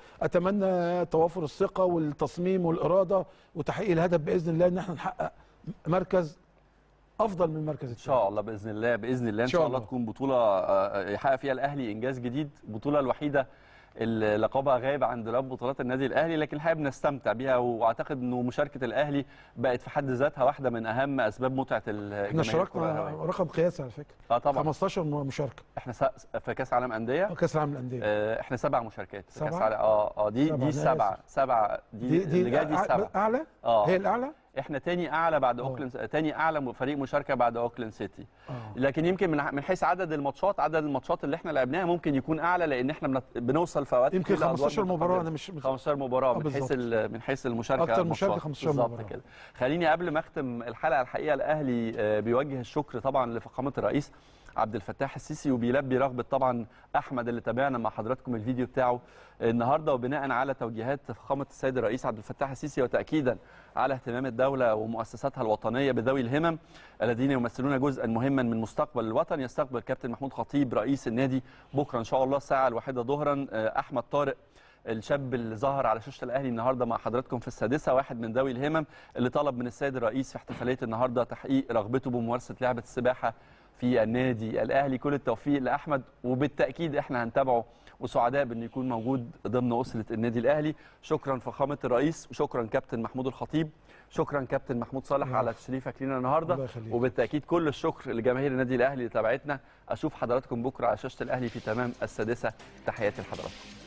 واتمنى توافر الثقه والتصميم والاراده وتحقيق الهدف باذن الله ان احنا نحقق مركز افضل من المركز ان شاء الله باذن الله باذن الله ان شاء الله تكون بطوله آه، يحقق فيها الاهلي انجاز جديد البطوله الوحيده اللي لقبها غايب عن دولاب بطولات النادي الاهلي لكن الحقيقه بنستمتع بيها واعتقد انه مشاركه الاهلي بقت في حد ذاتها واحده من اهم اسباب متعه الجماهير احنا شاركنا الكرة الهوائية. رقم قياسي على فكره اه طبعا 15 مشاركه احنا س- في كاس عالم انديه كاس العالم للانديه آه، احنا سبع مشاركات في كاس سبعة؟ عالم اه اه دي سبعة، دي أنا السبعه آسف. سبعه دي, دي دي اللي جايه دي أع- السبعه اعلى اه هي الاعلى احنا تاني اعلى بعد اوكلاند تاني اعلى فريق مشاركه بعد اوكلاند سيتي آه. لكن يمكن من من حيث عدد الماتشات عدد الماتشات اللي احنا لعبناها ممكن يكون اعلى لان احنا بنت- بنوصل في اوقات يمكن كتير لأدوار 15 مباراه متقدمة. انا مش 15 مباراه آه، من حيث بالظبط. ال- من حيث المشاركه أكتر مشاركة ماتشات. 15 بالظبط مباراة. كده خليني قبل ما اختم الحلقه الحقيقه الاهلي آه، بيوجه الشكر طبعا لفخامه الرئيس عبد الفتاح السيسي وبيلبي رغبه طبعا احمد اللي تابعنا مع حضراتكم الفيديو بتاعه النهارده وبناء على توجيهات فخامه السيد الرئيس عبد الفتاح السيسي وتاكيدا على اهتمام الدوله ومؤسساتها الوطنيه بذوي الهمم الذين يمثلون جزءا مهما من مستقبل الوطن يستقبل كابتن محمود خطيب رئيس النادي بكره ان شاء الله الساعه الواحدة ظهرا آه، احمد طارق الشاب اللي ظهر على شاشه الاهلي النهارده مع حضراتكم في السادسه واحد من ذوي الهمم اللي طلب من السيد الرئيس في احتفاليه النهارده تحقيق رغبته بممارسه لعبه السباحه في النادي الاهلي كل التوفيق لاحمد وبالتاكيد احنا هنتابعه وسعداء بانه يكون موجود ضمن اسره النادي الاهلي شكرا فخامه الرئيس وشكرا كابتن محمود الخطيب شكرا كابتن محمود صالح على تشريفك لينا الله النهارده يخليك. وبالتاكيد كل الشكر لجماهير النادي الاهلي اللي تابعتنا اشوف حضراتكم بكره على شاشه الاهلي في تمام السادسه تحياتي لحضراتكم